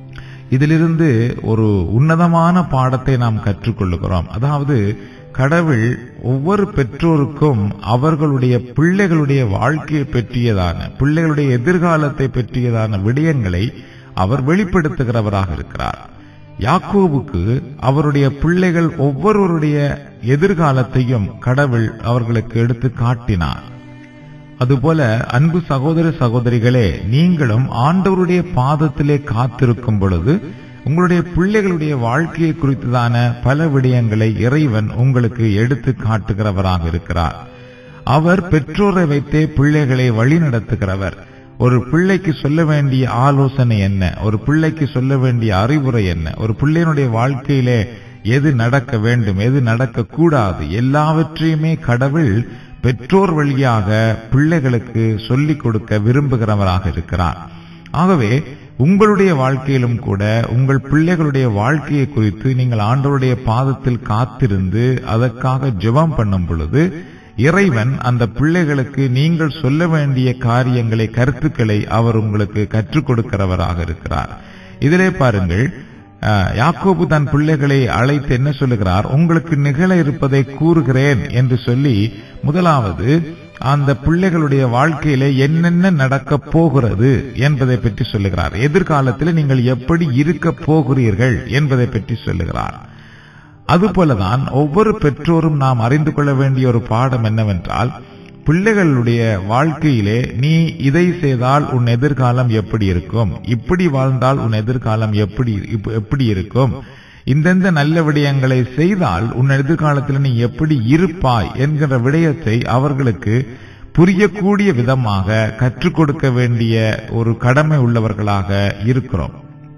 இதிலிருந்து ஒரு உன்னதமான பாடத்தை நாம் கற்றுக்கொள்ளுகிறோம் அதாவது கடவுள் ஒவ்வொரு பெற்றோருக்கும் அவர்களுடைய பிள்ளைகளுடைய வாழ்க்கையை பற்றியதான பிள்ளைகளுடைய எதிர்காலத்தை பற்றியதான விடயங்களை அவர் வெளிப்படுத்துகிறவராக இருக்கிறார் யாக்கோபுக்கு அவருடைய பிள்ளைகள் ஒவ்வொருவருடைய எதிர்காலத்தையும் கடவுள் அவர்களுக்கு எடுத்து காட்டினார் அதுபோல அன்பு சகோதர சகோதரிகளே நீங்களும் ஆண்டவருடைய பாதத்திலே காத்திருக்கும் பொழுது உங்களுடைய பிள்ளைகளுடைய வாழ்க்கையை குறித்ததான பல விடயங்களை இறைவன் உங்களுக்கு எடுத்து காட்டுகிறவராக இருக்கிறார் அவர் பெற்றோரை வைத்தே பிள்ளைகளை வழிநடத்துகிறவர் ஒரு பிள்ளைக்கு சொல்ல வேண்டிய ஆலோசனை என்ன ஒரு பிள்ளைக்கு சொல்ல வேண்டிய அறிவுரை என்ன ஒரு பிள்ளையினுடைய வாழ்க்கையிலே எது நடக்க வேண்டும் எது நடக்க கூடாது எல்லாவற்றையுமே கடவுள் பெற்றோர் வழியாக பிள்ளைகளுக்கு சொல்லிக் கொடுக்க விரும்புகிறவராக இருக்கிறார் ஆகவே உங்களுடைய வாழ்க்கையிலும் கூட உங்கள் பிள்ளைகளுடைய வாழ்க்கையை குறித்து நீங்கள் ஆண்டவருடைய பாதத்தில் காத்திருந்து அதற்காக ஜெபம் பண்ணும் பொழுது இறைவன் அந்த பிள்ளைகளுக்கு நீங்கள் சொல்ல வேண்டிய காரியங்களை கருத்துக்களை அவர் உங்களுக்கு கற்றுக் கொடுக்கிறவராக இருக்கிறார் இதிலே பாருங்கள் அஹ், யாக்கோபு தன் பிள்ளைகளை அழைத்து என்ன சொல்லுகிறார் உங்களுக்கு நிகழ இருப்பதை கூறுகிறேன் என்று சொல்லி முதலாவது அந்த பிள்ளைகளுடைய வாழ்க்கையில என்னென்ன நடக்க போகிறது என்பதை பற்றி சொல்லுகிறார் எதிர்காலத்தில் நீங்கள் எப்படி இருக்க போகிறீர்கள் என்பதை பற்றி சொல்லுகிறார் அதுபோலதான் ஒவ்வொரு பெற்றோரும் நாம் அறிந்து கொள்ள வேண்டிய ஒரு பாடம் என்னவென்றால் பிள்ளைகளுடைய வாழ்க்கையிலே நீ இதை செய்தால் உன் எதிர்காலம் எப்படி இருக்கும் இப்படி வாழ்ந்தால் உன் எதிர்காலம் எப்படி இப்ப- எப்படி இருக்கும் இந்தந்த நல்ல விடயங்களை செய்தால் உன் எதிர்காலத்தில் நீ எப்படி இருப்பாய் என்கிற விடயத்தை அவர்களுக்கு புரியக்கூடிய விதமாக கற்றுக் கொடுக்க வேண்டிய ஒரு கடமை உள்ளவர்களாக இருக்கிறோம்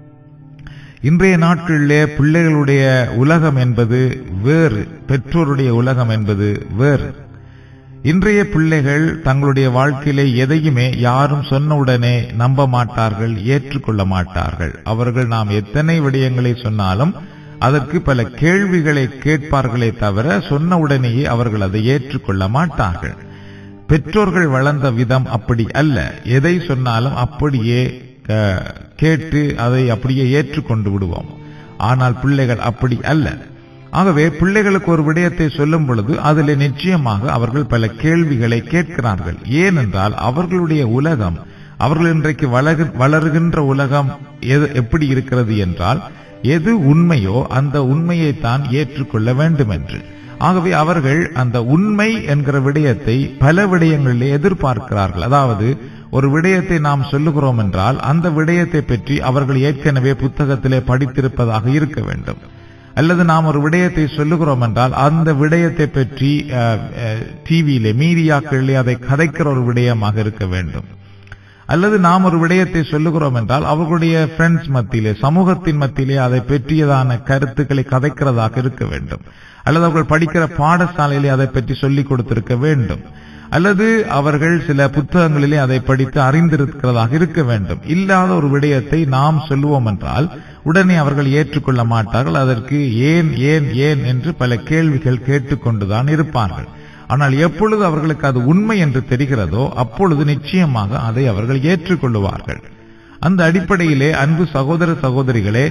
இன்றைய நாட்களிலே பிள்ளைகளுடைய உலகம் என்பது வேறு பெற்றோருடைய உலகம் என்பது வேறு இன்றைய பிள்ளைகள் தங்களுடைய வாழ்க்கையிலே எதையுமே யாரும் சொன்னவுடனே நம்ப மாட்டார்கள் ஏற்றுக்கொள்ள மாட்டார்கள் அவர்கள் நாம் எத்தனை விடயங்களை சொன்னாலும் அதற்கு பல கேள்விகளை கேட்பார்களே தவிர சொன்ன உடனேயே அவர்கள் அதை ஏற்றுக்கொள்ள மாட்டார்கள் பெற்றோர்கள் வளர்ந்த விதம் அப்படி அல்ல எதை சொன்னாலும் அப்படியே அஹ், கேட்டு அதை அப்படியே ஏற்றுக்கொண்டு விடுவோம் ஆனால் பிள்ளைகள் அப்படி அல்ல ஆகவே பிள்ளைகளுக்கு ஒரு விடயத்தை சொல்லும் பொழுது அதில் நிச்சயமாக அவர்கள் பல கேள்விகளை கேட்கிறார்கள் ஏனென்றால் அவர்களுடைய உலகம் அவர்கள் இன்றைக்கு வளகு- வளருகின்ற உலகம் எது எப்படி இருக்கிறது என்றால் எது உண்மையோ அந்த உண்மையைத்தான் ஏற்றுக்கொள்ள வேண்டும் என்று ஆகவே அவர்கள் அந்த உண்மை என்கிற விடயத்தை பல விடயங்களிலே எதிர்பார்க்கிறார்கள் அதாவது ஒரு விடயத்தை நாம் சொல்லுகிறோம் என்றால் அந்த விடயத்தை பற்றி அவர்கள் ஏற்கனவே புத்தகத்திலே படித்திருப்பதாக இருக்க வேண்டும் அல்லது நாம் ஒரு விடயத்தை சொல்லுகிறோம் என்றால் அந்த விடயத்தை பற்றி டிவியிலே மீடியாக்களிலே அதை கதைக்கிற ஒரு விடயமாக இருக்க வேண்டும் அல்லது நாம் ஒரு விடயத்தை சொல்லுகிறோம் என்றால் அவர்களுடைய ஃப்ரெண்ட்ஸ் மத்தியிலே சமூகத்தின் மத்தியிலே அதை பற்றியதான கருத்துக்களை கதைக்கிறதாக இருக்க வேண்டும் அல்லது அவர்கள் படிக்கிற பாடசாலையிலே அதை பற்றி சொல்லிக் கொடுத்திருக்க வேண்டும் அல்லது அவர்கள் சில புத்தகங்களிலே அதை படித்து அறிந்திருக்கிறதாக இருக்க வேண்டும் இல்லாத ஒரு விடயத்தை நாம் சொல்லுவோம் என்றால் உடனே அவர்கள் ஏற்றுக்கொள்ள மாட்டார்கள் அதற்கு ஏன் ஏன் ஏன் என்று பல கேள்விகள் கேட்டுக்கொண்டுதான் இருப்பார்கள் ஆனால் எப்பொழுது அவர்களுக்கு அது உண்மை என்று தெரிகிறதோ அப்பொழுது நிச்சயமாக அதை அவர்கள் ஏற்றுக்கொள்ளுவார்கள் அந்த அடிப்படையிலே அன்பு சகோதர சகோதரிகளே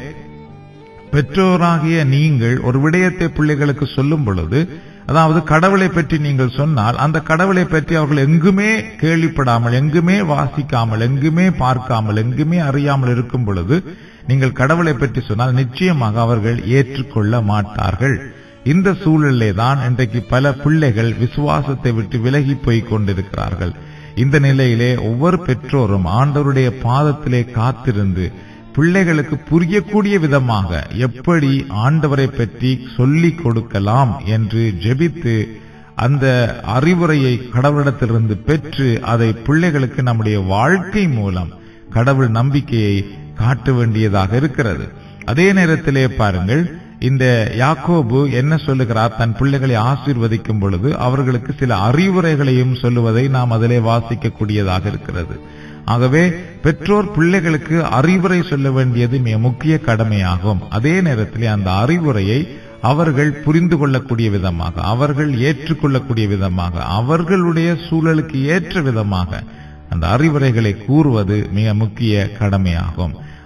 பெற்றோராகிய நீங்கள் ஒரு விடயத்தை பிள்ளைகளுக்கு சொல்லும் பொழுது அதாவது கடவுளை பற்றி நீங்கள் சொன்னால் அந்த கடவுளை பற்றி அவர்கள் எங்குமே கேள்விப்படாமல் எங்குமே வாசிக்காமல் எங்குமே பார்க்காமல் எங்குமே அறியாமல் இருக்கும் பொழுது நீங்கள் கடவுளை பற்றி சொன்னால் நிச்சயமாக அவர்கள் ஏற்றுக்கொள்ள மாட்டார்கள் இந்த சூழலிலே தான் இன்றைக்கு பல பிள்ளைகள் விசுவாசத்தை விட்டு விலகி போய் கொண்டிருக்கிறார்கள் இந்த நிலையிலே ஒவ்வொரு பெற்றோரும் ஆண்டவருடைய பாதத்திலே காத்திருந்து பிள்ளைகளுக்கு புரியக்கூடிய விதமாக எப்படி ஆண்டவரை பற்றி சொல்லிக் கொடுக்கலாம் என்று ஜெபித்து அந்த அறிவுரையை கடவுளிடத்திலிருந்து பெற்று அதை பிள்ளைகளுக்கு நம்முடைய வாழ்க்கை மூலம் கடவுள் நம்பிக்கையை காட்ட வேண்டியதாக இருக்கிறது அதே நேரத்திலே பாருங்கள் இந்த யாக்கோபு என்ன சொல்லுகிறார் தன் பிள்ளைகளை ஆசீர்வதிக்கும் பொழுது அவர்களுக்கு சில அறிவுரைகளையும் சொல்லுவதை நாம் அதிலே வாசிக்கக்கூடியதாக இருக்கிறது ஆகவே பெற்றோர் பிள்ளைகளுக்கு அறிவுரை சொல்ல வேண்டியது மிக முக்கிய கடமையாகும் அதே நேரத்திலே அந்த அறிவுரையை அவர்கள் புரிந்து கொள்ளக்கூடிய விதமாக அவர்கள் ஏற்றுக்கொள்ளக்கூடிய விதமாக அவர்களுடைய சூழலுக்கு ஏற்ற விதமாக அந்த அறிவுரைகளை கூறுவது மிக முக்கிய கடமையாகும்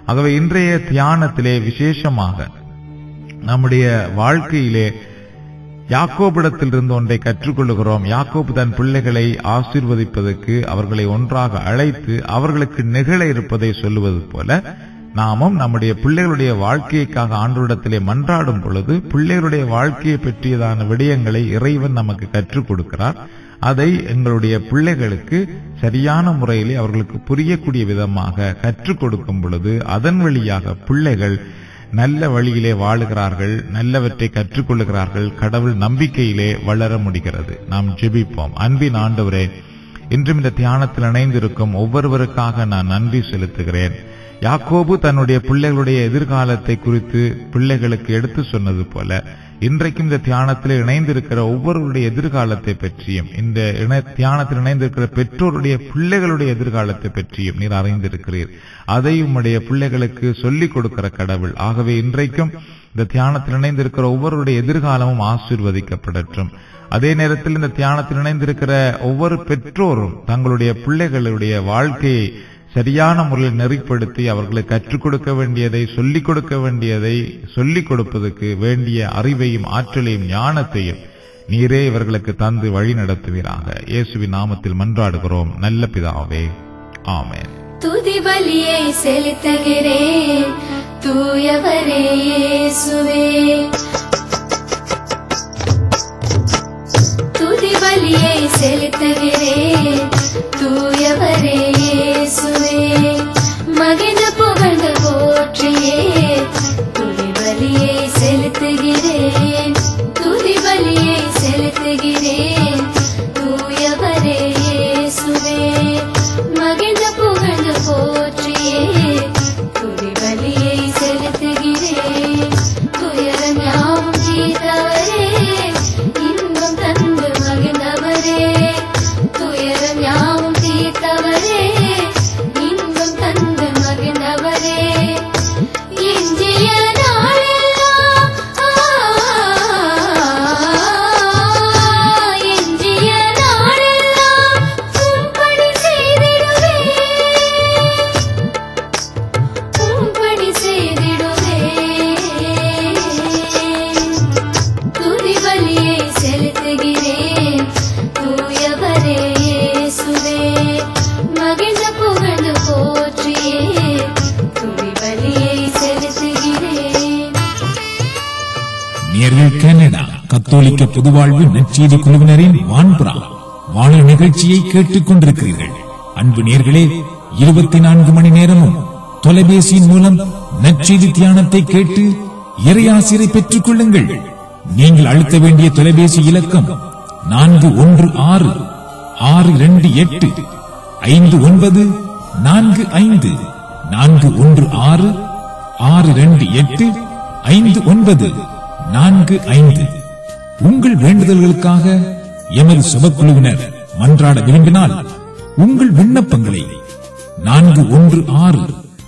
ஆகவே இன்றைய தியானத்திலே விசேஷமாக நம்முடைய வாழ்க்கையிலே யாக்கோபிடத்திலிருந்து ஒன்றை கற்றுக்கொள்கிறோம் யாக்கோபு தன் பிள்ளைகளை ஆசீர்வதிப்பதற்கு அவர்களை ஒன்றாக அழைத்து அவர்களுக்கு நிகழ இருப்பதை சொல்லுவது போல நாமும் நம்முடைய பிள்ளைகளுடைய வாழ்க்கைக்காக ஆண்டோரிடத்திலே மன்றாடும் பொழுது பிள்ளைகளுடைய வாழ்க்கையை பற்றியதான விடயங்களை இறைவன் நமக்கு கற்றுக் கொடுக்கிறார் அதை எங்களுடைய பிள்ளைகளுக்கு சரியான முறையிலே அவர்களுக்கு புரியக்கூடிய விதமாக கற்றுக் கொடுக்கும் பொழுது அதன் வழியாக பிள்ளைகள் நல்ல வழியிலே வாழுகிறார்கள் நல்லவற்றை கற்றுக்கொள்ளுகிறார்கள் கடவுள் நம்பிக்கையிலே வளர முடிகிறது நாம் ஜெபிப்போம் அன்பின் ஆண்டவரே இன்றும் இந்த தியானத்தில் இணைந்திருக்கும் ஒவ்வொருவருக்காக நான் நன்றி செலுத்துகிறேன் யாக்கோபு தன்னுடைய பிள்ளைகளுடைய எதிர்காலத்தை குறித்து பிள்ளைகளுக்கு எடுத்து சொன்னது போல இன்றைக்கும் இந்த தியானத்தில் இணைந்திருக்கிற ஒவ்வொருவருடைய எதிர்காலத்தை பற்றியும் இந்த இணை தியானத்தில் இணைந்திருக்கிற பெற்றோருடைய பிள்ளைகளுடைய எதிர்காலத்தை பற்றியும் நீர் அறிந்திருக்கிறீர் அதை உம்முடைய பிள்ளைகளுக்கு சொல்லிக் கொடுக்கிற கடவுள் ஆகவே இன்றைக்கும் இந்த தியானத்தில் இணைந்திருக்கிற ஒவ்வொருடைய எதிர்காலமும் ஆசீர்வதிக்கப்படட்டும் அதே நேரத்தில் இந்த தியானத்தில் இணைந்திருக்கிற ஒவ்வொரு பெற்றோரும் தங்களுடைய பிள்ளைகளுடைய வாழ்க்கையை சரியான முறையில் நெறிப்படுத்தி அவர்களை கற்றுக் கொடுக்க வேண்டியதை சொல்லிக் கொடுக்க வேண்டியதை சொல்லிக் கொடுப்பதற்கு வேண்டிய அறிவையும் ஆற்றலையும் ஞானத்தையும் நீரே இவர்களுக்கு தந்து வழி நடத்துவீராக இயேசுவின் நாமத்தில் மன்றாடுகிறோம் நல்ல பிதாவே ஆமென் துதி பலியை செலுத்துகிறேன் தூயவரே இயேசுவே துதி பலியை செலுத்துகிறேன் தூயவரே இயேசுவே மகிழ்ந்து புகழ்ந்து போற்றியே துதி பலியை செலுத்துகிறேன் துதி பலியை செலுத்துகிறேன் தூயவரே இயேசுவே மகிழ்ந்து புகழ்ந்து போற்றியே துதி பலியை செலுத்துகிறேன் துயரம் யாவும் தீர்த்தவரே இன்பம் தந்து மகிழ்ந்தவரே துயரம் யாவும் தீர்த்தவரே இன்பம் தந்து மகிழ்ந்தவரே எஞ்சிய நாளெல்லாம் எஞ்சிய நாளெல்லாம் உம்படி செய்திடுவேன் உம்படி செய்திடுவேன் துதி பலியை செலுத்துகிறேன் தூயவரே இயேசுவே மகிழ்ந்த புகழ்ந்து போற்றியே துதி பலியை செலுத்துகிறேன் நேர்கள் கனடா கத்தோலிக்க பொதுவாழ்வு நற்செய்தி குழுவினரின் வான்புறா வானொலி நிகழ்ச்சியை கேட்டுக் கொண்டிருக்கிறீர்கள் அன்பு நேர்களே இருபத்தி நான்கு மணி நேரமும் தொலைபேசியின் மூலம் நற்செய்தி தியானத்தை கேட்டு இறையாசிரை பெற்றுக் கொள்ளுங்கள் நீங்கள் அழுத்த வேண்டிய தொலைபேசி இலக்கம் நான்கு ஒன்று ஆறு ஆறு இரண்டு எட்டு ஐந்து ஒன்பது நான்கு ஐந்து நான்கு ஒன்று ஆறு ஆறு இரண்டு எட்டு ஐந்து ஒன்பது நான்கு ஐந்து உங்கள் வேண்டுதல்களுக்காக எமது சுபக்குழுவினர் மன்றாட விரும்பினால் உங்கள் விண்ணப்பங்களை நான்கு ஒன்று ஆறு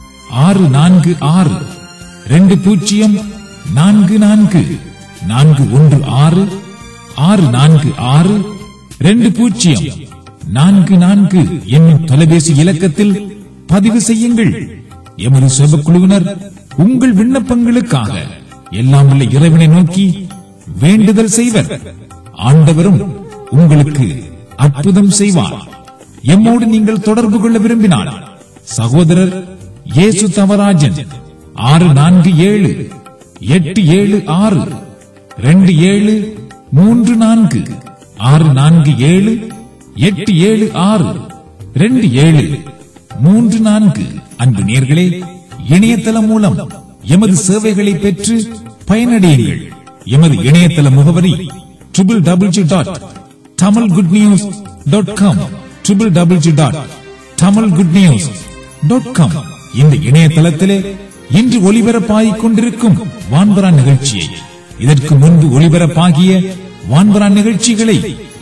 ஆறு நான்கு ஆறு ரெண்டு பூஜ்ஜியம் நான்கு நான்கு நான்கு ஒன்று ஆறு ஆறு நான்கு ஆறு ரெண்டு பூஜ்ஜியம் நான்கு நான்கு என்னும் தொலைபேசி இலக்கத்தில் பதிவு செய்யுங்கள் எமது சுபக்குழுவினர் உங்கள் விண்ணப்பங்களுக்காக எல்லாம் உள்ள இறைவனை நோக்கி வேண்டுதல் செய்வர் ஆண்டவரும் உங்களுக்கு அற்புதம் செய்வார் எம்மோடு நீங்கள் தொடர்பு கொள்ள விரும்பினால் சகோதரர் இயேசு தவராஜன் ஆறு நான்கு ஏழு எட்டு ஏழு ஆறு ரெண்டு ஏழு மூன்று நான்கு ஆறு நான்கு ஏழு எட்டு ஏழு ஆறு ரெண்டு ஏழு மூன்று நான்கு அன்பு நேர்களே இணையதளம் மூலம் எமது சேவைகளை பெற்று பயனடையுங்கள் எமது இணையதள முகவரி triple double G dot Tamil good news dot com triple double G dot Tamil good news dot com இந்த இணையதளத்திலே இன்று ஒளிபரப்பாகிக் கொண்டிருக்கும் வான்பரா நிகழ்ச்சியை இதற்கு முன்பு ஒளிபரப்பாகிய வான்பரா நிகழ்ச்சிகளை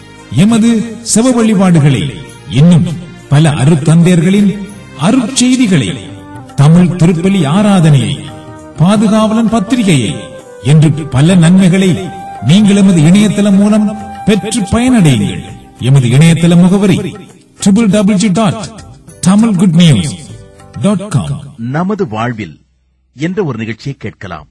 எமது செவ வழிபாடுகளை இன்னும் பல அருத்தந்தையர்களின் அருட்செய்திகளை தமிழ் திருப்பலி ஆராதனையை பாதுகாவலன் பத்திரிகையை என்று பல நன்மைகளை நீங்கள் எமது இணையதளம் மூலம் பெற்று பயனடையுங்கள் எமது இணையதள முகவரி triple double G dot Tamil good news dot com நமது வாழ்வில் என்ற ஒரு நிகழ்ச்சியை கேட்கலாம்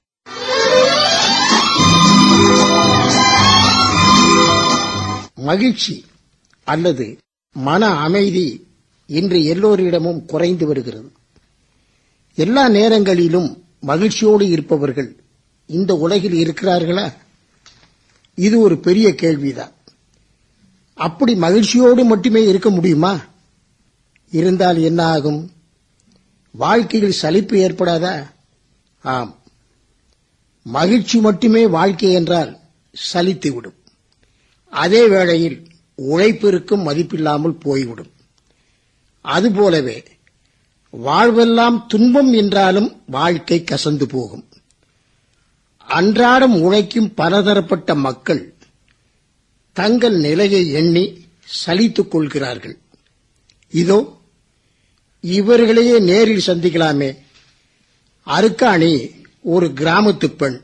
மகிழ்ச்சி அல்லது மன அமைதி இன்று எல்லோரிடமும் குறைந்து வருகிறது எல்லா நேரங்களிலும் மகிழ்ச்சியோடு இருப்பவர்கள் இந்த உலகில் இருக்கிறார்களா இது ஒரு பெரிய கேள்விதான் அப்படி மகிழ்ச்சியோடு மட்டுமே இருக்க முடியுமா இருந்தால் என்ன ஆகும் வாழ்க்கையில் சலிப்பு ஏற்படாதா ஆம் மகிழ்ச்சி மட்டுமே வாழ்க்கை என்றால் சலித்துவிடும் அதே வேளையில் உழைப்பிற்கும் மதிப்பில்லாமல் போய்விடும் அதுபோலவே வாழ்வெல்லாம் துன்பம் என்றாலும் வாழ்க்கை கசந்து போகும் அன்றாடம் உழைக்கும் பலதரப்பட்ட மக்கள் தங்கள் நிலையை எண்ணி சலித்துக் கொள்கிறார்கள் இதோ இவர்களையே நேரில் சந்திக்கலாமே அருக்காணி ஒரு கிராமத்து பெண்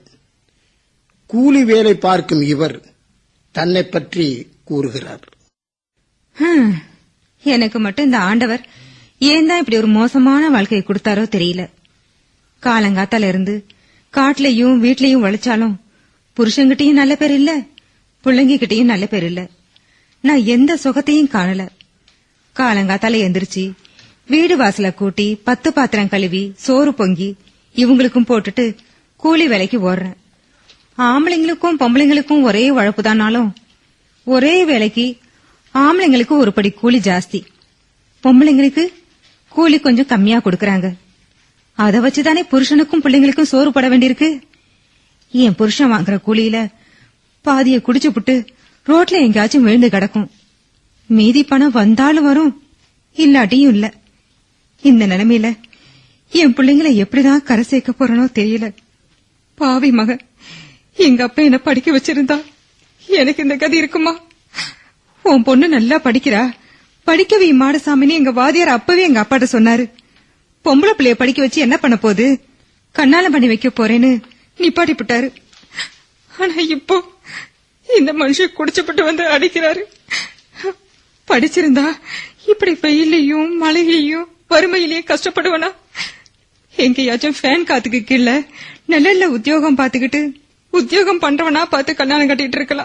கூலி வேலை பார்க்கும் இவர் தன்னை பற்றி கூறுகிறார் ஹம், எனக்கு மட்டும் இந்த ஆண்டவர் ஏன் தான் இப்படி ஒரு மோசமான வாழ்க்கையை கொடுத்தாரோ தெரியல காலங்காத்தால இருந்து காட்டுலயும் வீட்லயும் உழைச்சாலும் புருஷன்கிட்டயும் நல்ல பேர் இல்ல பிள்ளைங்க கிட்டயும் நல்ல பேர் இல்ல நான் எந்த சுகத்தையும் காணல காலங்காத்தால எந்திரிச்சு வீடு வாசல கூட்டி பத்து பாத்திரம் கழுவி சோறு பொங்கி இவங்களுக்கும் போட்டுட்டு கூலி வேலைக்கு ஓடுறேன் ஆம்பளைங்களுக்கும் பொம்பளைங்களுக்கும் ஒரே உழப்பு தானாலும் ஒரே வேலைக்கு ஆம்பளைங்களுக்கு ஒரு படி கூலி ஜாஸ்தி பொம்பளைங்களுக்கு கூலி கொஞ்சம் கம்மியா கொடுக்கறாங்க அத வச்சுதானே புருஷனுக்கும் பிள்ளைங்களுக்கும் சோறு பட வேண்டியிருக்கு என் புருஷன் வாங்குற கூலியில பாதிய குடிச்சு புட்டு ரோட்ல எங்கேயாச்சும் விழுந்து கிடக்கும் மீதி பணம் வந்தாலும் வரும் இல்லாட்டியும் இல்ல இந்த நிலைமையில என் பிள்ளைங்களை எப்படிதான் கரை சேர்க்க போறனோ தெரியல பாவி மக எங்க அப்பா என்ன படிக்க வச்சிருந்தா எனக்கு இந்த கதி இருக்குமா உன் பொண்ணு நல்லா படிக்கிறா படிக்க வை மாடசாமின்னு எங்க வாதியார் அப்பவே எங்க அப்பாட்ட சொன்னாரு பொம்பளை பிள்ளைய படிக்க வச்சு என்ன பண்ண போகுது கண்ணாலம் பண்ணி வைக்க போறேன்னு நிப்பாட்டி விட்டாரு ஆனா இப்போ இந்த மனுஷன் குடிச்சுப்பட்டு வந்து அடிக்கிறாரு படிச்சிருந்தா இப்படி வெயிலையும் மழையிலையும் வறுமையிலையும் கஷ்டப்படுவனா எங்கேயாச்சும் ஃபேன் காத்துக்கு கீழே நிழல்ல உத்தியோகம் பாத்துக்கிட்டு உத்தியோகம் பண்றவனா பார்த்து கல்யாணம் கட்டிட்டு இருக்கலாம்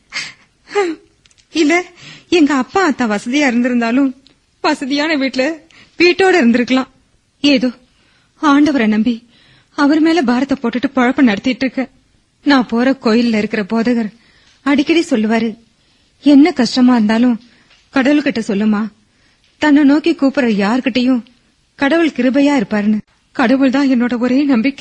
இல்ல எங்க அப்பா அத்தா வசதியா இருந்திருந்தாலும் வசதியான வீட்ல வீட்டோட இருந்திருக்கலாம் ஏதோ ஆண்டவரை நம்பி அவர் மேல பாரத்தை போட்டுட்டு பழப்பம் நடத்திட்டு இருக்க நான் போற கோயில்ல இருக்கிற போதகர் அடிக்கடி சொல்லுவாரு என்ன கஷ்டமா இருந்தாலும் கடவுள்கிட்ட சொல்லுமா தன்னை நோக்கி கூப்பிடுற யார்கிட்டயும் கடவுள் கிருபையா இருப்பாருன்னு கடவுள் தான் என்னோட ஒரே நம்பிக்கை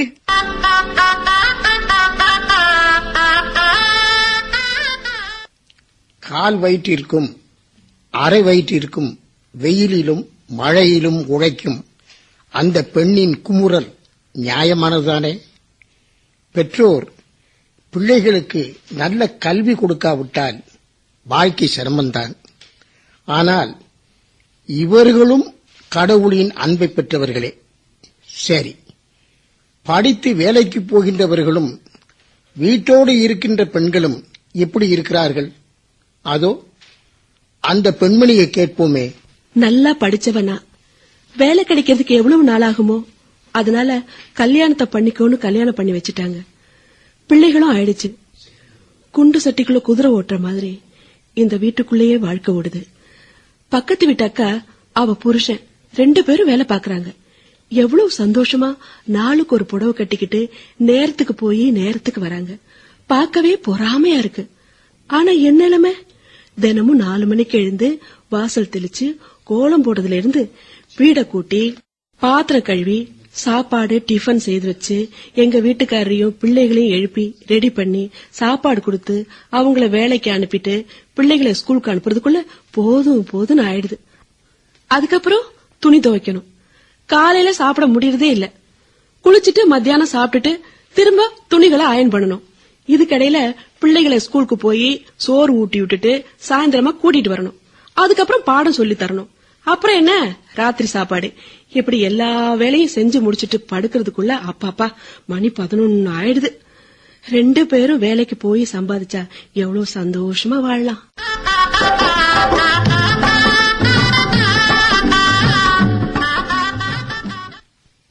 கால் வயிற்றிற்கும் அரை வயிற்றிற்கும் வெயிலிலும் மழையிலும் உழைக்கும் அந்த பெண்ணின் குமுறல் நியாயமானதுதானே பெற்றோர் பிள்ளைகளுக்கு நல்ல கல்வி கொடுக்காவிட்டால் வாழ்க்கை சிரமம்தான் ஆனால் இவர்களும் கடவுளின் அன்பை பெற்றவர்களே சரி படித்து வேலைக்கு போகின்றவர்களும் வீட்டோடு இருக்கின்ற பெண்களும் எப்படி இருக்கிறார்கள் அதோ அந்த பெண்மணியை கேட்போமே நல்லா படிச்சவனா வேலை கிடைக்கிறதுக்கு எவ்வளவு நாள் ஆகுமோ அதனால கல்யாணத்தை பண்ணிக்கோன்னு கல்யாணம் பண்ணி வச்சுட்டாங்க பிள்ளைகளும் ஆயிடுச்சு குண்டு சட்டிக்குள்ள குதிரை ஓட்டுற மாதிரி இந்த வீட்டுக்குள்ளேயே வாழ்க்கை ஓடுது பக்கத்து வீட்டு அக்கா அவ புருஷன் ரெண்டு பேரும் வேலை பாக்குறாங்க எவ்வளவு சந்தோஷமா நாளுக்கு ஒரு புடவை கட்டிக்கிட்டு நேரத்துக்கு போய் நேரத்துக்கு வராங்க பார்க்கவே பொறாமையா இருக்கு ஆனா என் நிலைமை தினமும் நாலு மணிக்கு எழுந்து வாசல் தெளிச்சு கோலம் போடுறதுல இருந்து வீட கூட்டி பாத்திரம் கழுவி சாப்பாடு டிஃபன் செய்து வச்சு எங்க வீட்டுக்காரரையும் பிள்ளைகளையும் எழுப்பி ரெடி பண்ணி சாப்பாடு கொடுத்து அவங்கள வேலைக்கு அனுப்பிட்டு பிள்ளைகளை ஸ்கூலுக்கு அனுப்புறதுக்குள்ள போதும் போதும்னு ஆயிடுது அதுக்கப்புறம் துணி துவைக்கணும் காலையில சாப்பிட முடியறதே இல்ல குளிச்சிட்டு மத்தியானம் சாப்பிட்டுட்டு திரும்ப துணிகளை அயன் பண்ணணும் இதுக்கடையில பிள்ளைகளை ஸ்கூலுக்கு போய் சோறு ஊட்டி விட்டுட்டு சாயந்தரமா கூட்டிட்டு வரணும் அதுக்கப்புறம் பாடம் சொல்லி தரணும் அப்புறம் என்ன ராத்திரி சாப்பாடு இப்படி எல்லா வேலையும் செஞ்சு முடிச்சிட்டு படுக்கிறதுக்குள்ள அப்பாப்பா மணி பதினொன்னு ஆயிடுது ரெண்டு பேரும் வேலைக்கு போய் சம்பாதிச்சா எவ்வளவு சந்தோஷமா வாழலாம்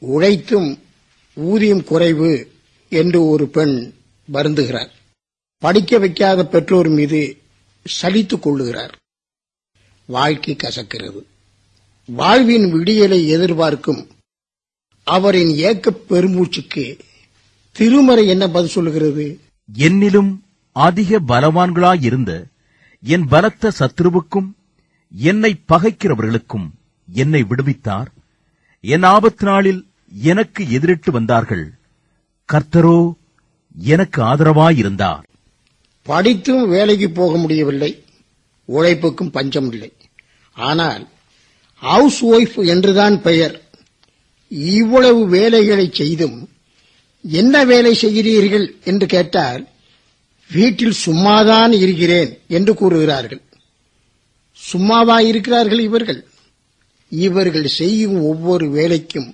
உழைத்தும் ஊதியம் குறைவு என்று ஒரு பெண் வருந்துகிறார் படிக்க வைக்காத பெற்றோர் மீது சலித்துக் கொள்ளுகிறார் வாழ்க்கை கசக்கிறது வாழ்வின் விடியலை எதிர்பார்க்கும் அவரின் ஏக்கப் பெருமூச்சுக்கு திருமறை என்ன பதில் சொல்லுகிறது என்னிலும் அதிக பலவான்களாயிருந்த என் பலத்த சத்ருவுக்கும் என்னை பகைக்கிறவர்களுக்கும் என்னை விடுவித்தார் என் ஆபத்து நாளில் எனக்கு எதிரிட்டு வந்தார்கள் கர்த்தரோ எனக்கு ஆதரவாயிருந்தார் படித்தும் வேலைக்கு போக முடியவில்லை உழைப்புக்கும் பஞ்சம் இல்லை ஆனால் ஹவுஸ் ஒய்ஃப் என்றுதான் பெயர் இவ்வளவு வேலைகளை செய்தும் என்ன வேலை செய்கிறீர்கள் என்று கேட்டால் வீட்டில் சும்மாதான் இருக்கிறேன் என்று கூறுகிறார்கள் சும்மாவா இருக்கிறார்கள் இவர்கள் இவர்கள் செய்யும் ஒவ்வொரு வேலைக்கும்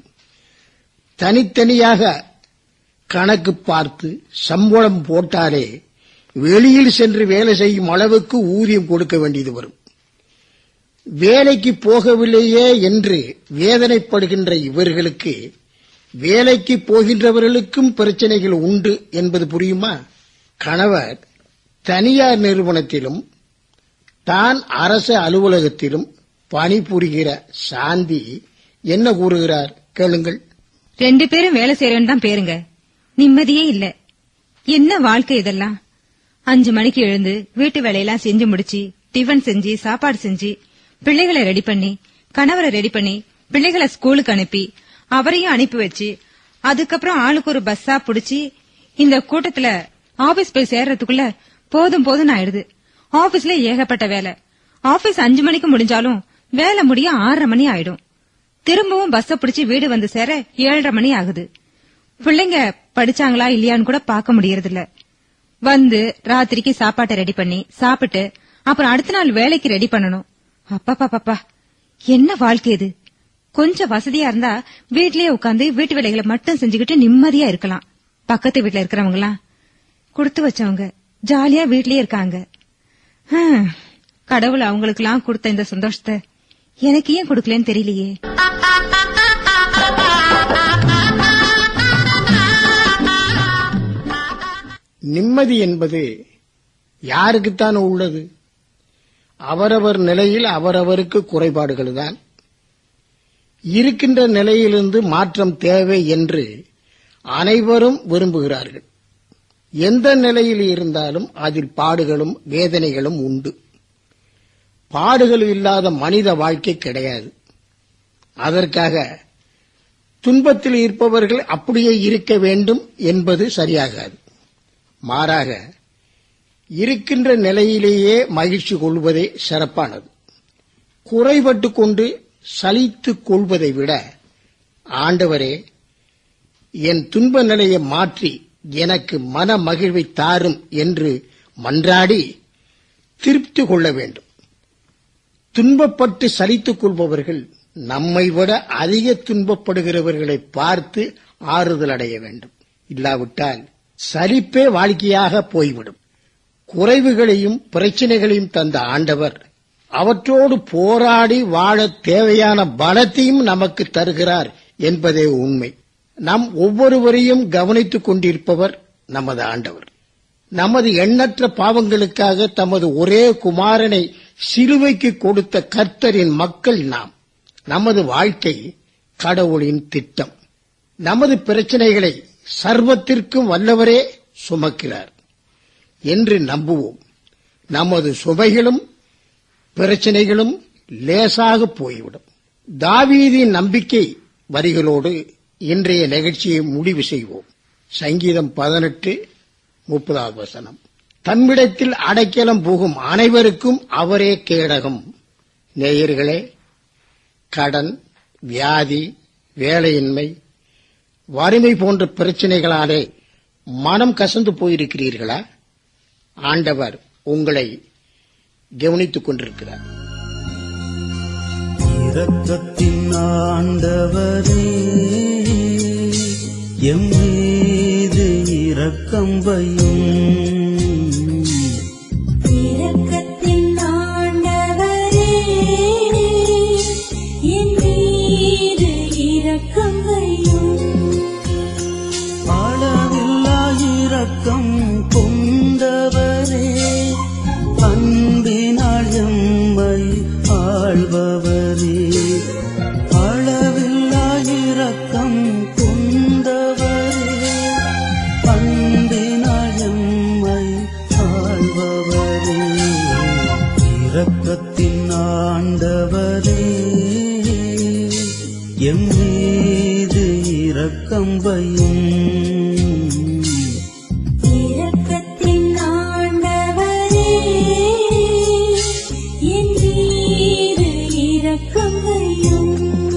தனித்தனியாக கணக்கு பார்த்து சம்பளம் போட்டாலே வெளியில் சென்று வேலை செய்யும் அளவுக்கு ஊதியம் கொடுக்க வேண்டியது வரும் வேலைக்கு போகவில்லையே என்று வேதனைப்படுகின்ற இவர்களுக்கு வேலைக்கு போகின்றவர்களுக்கும் பிரச்சனைகள் உண்டு என்பது புரியுமா கணவர் தனியார் நிறுவனத்திலும் தான் அரசு அலுவலகத்திலும் பணிபுரிகிற சாந்தி என்ன கூறுகிறார் கேளுங்கள் ரெண்டு பேரும் வேலை செய்யறேன்னு தான் பேருங்க நிம்மதியே இல்ல என்ன வாழ்க்கை இதெல்லாம் அஞ்சு மணிக்கு எழுந்து வீட்டு வேலையெல்லாம் செஞ்சு முடிச்சு டிஃபன் செஞ்சு சாப்பாடு செஞ்சு பிள்ளைகளை ரெடி பண்ணி கணவரை ரெடி பண்ணி பிள்ளைகளை ஸ்கூலுக்கு அனுப்பி அவரையும் அனுப்பி வச்சு அதுக்கப்புறம் ஆளுக்கு ஒரு பஸ்ஸா புடிச்சு இந்த கூட்டத்துல ஆபீஸ் போய் சேர்றதுக்குள்ள போதும் போதும் ஆயிடுது ஆபீஸ்ல ஏகப்பட்ட வேலை ஆபீஸ் அஞ்சு மணிக்கு முடிஞ்சாலும் வேலை முடிய ஆறரை மணி ஆயிடும் திரும்பவும் பஸ்ஸ பிடிச்சு வீடு வந்து சேர ஏழரை மணி ஆகுது பிள்ளைங்க படிச்சாங்களா இல்லையான்னு கூட பார்க்க முடியறதில்ல வந்து ராத்திரிக்கு சாப்பாட்டை ரெடி பண்ணி சாப்பிட்டு அப்புறம் அடுத்த நாள் வேலைக்கு ரெடி பண்ணணும் அப்பா பாப்பா என்ன வாழ்க்கை இது கொஞ்சம் வசதியா இருந்தா வீட்லயே உட்காந்து வீட்டு வேலைகளை மட்டும் செஞ்சுக்கிட்டு நிம்மதியா இருக்கலாம் பக்கத்து வீட்ல இருக்கிறவங்க எல்லாம் கொடுத்து வச்சவங்க ஜாலியா வீட்லயே இருக்காங்க ஹம், கடவுள் அவங்களுக்கு எல்லாம் கொடுத்த இந்த சந்தோஷத்தை எனக்கு ஏன் கொடுக்கலன்னு தெரியலையே நிம்மதி என்பது யாருக்குத்தான் உள்ளது அவரவர் நிலையில் அவரவருக்கு குறைபாடுகள் தான் இருக்கின்ற நிலையிலிருந்து மாற்றம் தேவை என்று அனைவரும் விரும்புகிறார்கள் எந்த நிலையில் இருந்தாலும் அதில் பாடுகளும் வேதனைகளும் உண்டு பாடுகள் இல்லாத மனித வாழ்க்கை கிடையாது அதற்காக துன்பத்தில் இருப்பவர்கள் அப்படியே இருக்க வேண்டும் என்பது சரியாகாது மாறாக இருக்கின்ற நிலையிலேயே மகிழ்ச்சி கொள்வதே சிறப்பானது குறைபட்டு கொண்டு சலித்துக் கொள்வதை விட ஆண்டவரே என் துன்ப நிலையை மாற்றி எனக்கு மன மகிழ்வை தாரும் என்று மன்றாடி திருப்தி கொள்ள வேண்டும் துன்பப்பட்டு சலித்துக் கொள்பவர்கள் நம்மை விட அதிக துன்பப்படுகிறவர்களை பார்த்து ஆறுதல் அடைய வேண்டும் இல்லாவிட்டால் சலிப்பே வாழ்க்கையாக போய்விடும் குறைவுகளையும் பிரச்சனைகளையும் தந்த ஆண்டவர் அவற்றோடு போராடி வாழ தேவையான பலத்தையும் நமக்கு தருகிறார் என்பதே உண்மை நம் ஒவ்வொருவரையும் கவனித்துக் கொண்டிருப்பவர் நமது ஆண்டவர் நமது எண்ணற்ற பாவங்களுக்காக தமது ஒரே குமாரனை சிலுவைக்கு கொடுத்த கர்த்தரின் மக்கள் நாம் நமது வாழ்க்கை கடவுளின் திட்டம் நமது பிரச்சனைகளை சர்வத்திற்கும் வல்லவரே சுமக்கிறார் என்று நம்புவோம் நமது சுமைகளும் பிரச்சனைகளும் லேசாக போய்விடும் தாவீதின் நம்பிக்கை வரிகளோடு இன்றைய நிகழ்ச்சியை முடிவு செய்வோம் சங்கீதம் பதினெட்டு முப்பதாவது வசனம் தம்மிடத்தில் அடைக்கலம் போகும் அனைவருக்கும் அவரே கேடகம் நேயர்களே கடன் வியாதி வேலையின்மை வறுமை போன்ற பிரச்சனைகளாலே மனம் கசந்து போயிருக்கிறீர்களா ஆண்டவர் உங்களை கவனித்துக் கொண்டிருக்கிறார் இரக்கத்தின் ஆண்டவரே எம் மீது இரக்கம் வையும் இரக்கத்தின் ஆண்டவரே என் மீது இரக்கம் வையும் இரக்கத்தின் ஆண்டவரே எம் மீது இரக்கம் வையும் இரக்கத்தின் ஆண்டவரே என் மீது இரக்கம் வையும்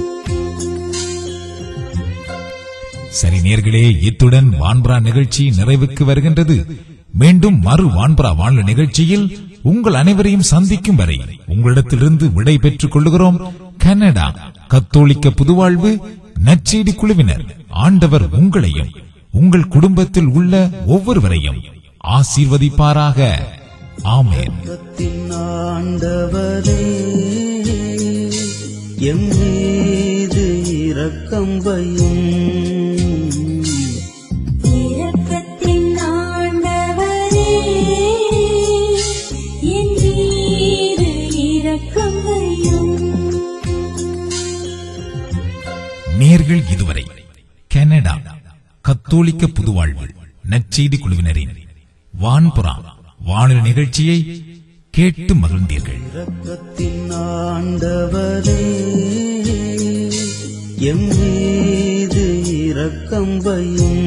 சரி நேர்களே இத்துடன் வான்பரா நிகழ்ச்சி நிறைவுக்கு வருகின்றது மீண்டும் மறு வான்பரா வாழ்வு நிகழ்ச்சியில் உங்கள் அனைவரையும் சந்திக்கும் வரை உங்களிடத்திலிருந்து விடை பெற்றுக் கொள்கிறோம் கனடா கத்தோலிக்க புதுவாழ்வு நற்செய்தி குழுவினர் ஆண்டவர் உங்களையும் உங்கள் குடும்பத்தில் உள்ள ஒவ்வொருவரையும் ஆசீர்வதிப்பாராக ஆமென் இரக்கத்தின் ஆண்டவரே எம் மீது இரக்கம் வையும் இரக்கத்தின் ஆண்டவரே என் மீது இரக்கம் வையும் நேர்கள் இதுவரை கனடா கத்தோலிக்க புதுவாழ்வு நற்செய்தி குழுவினரின் வான்புறா வானொலி நிகழ்ச்சியை கேட்டு மகிழ்ந்தீர்கள் இரக்கத்தின் ஆண்டவரே எம் மீது இரக்கம் வையும்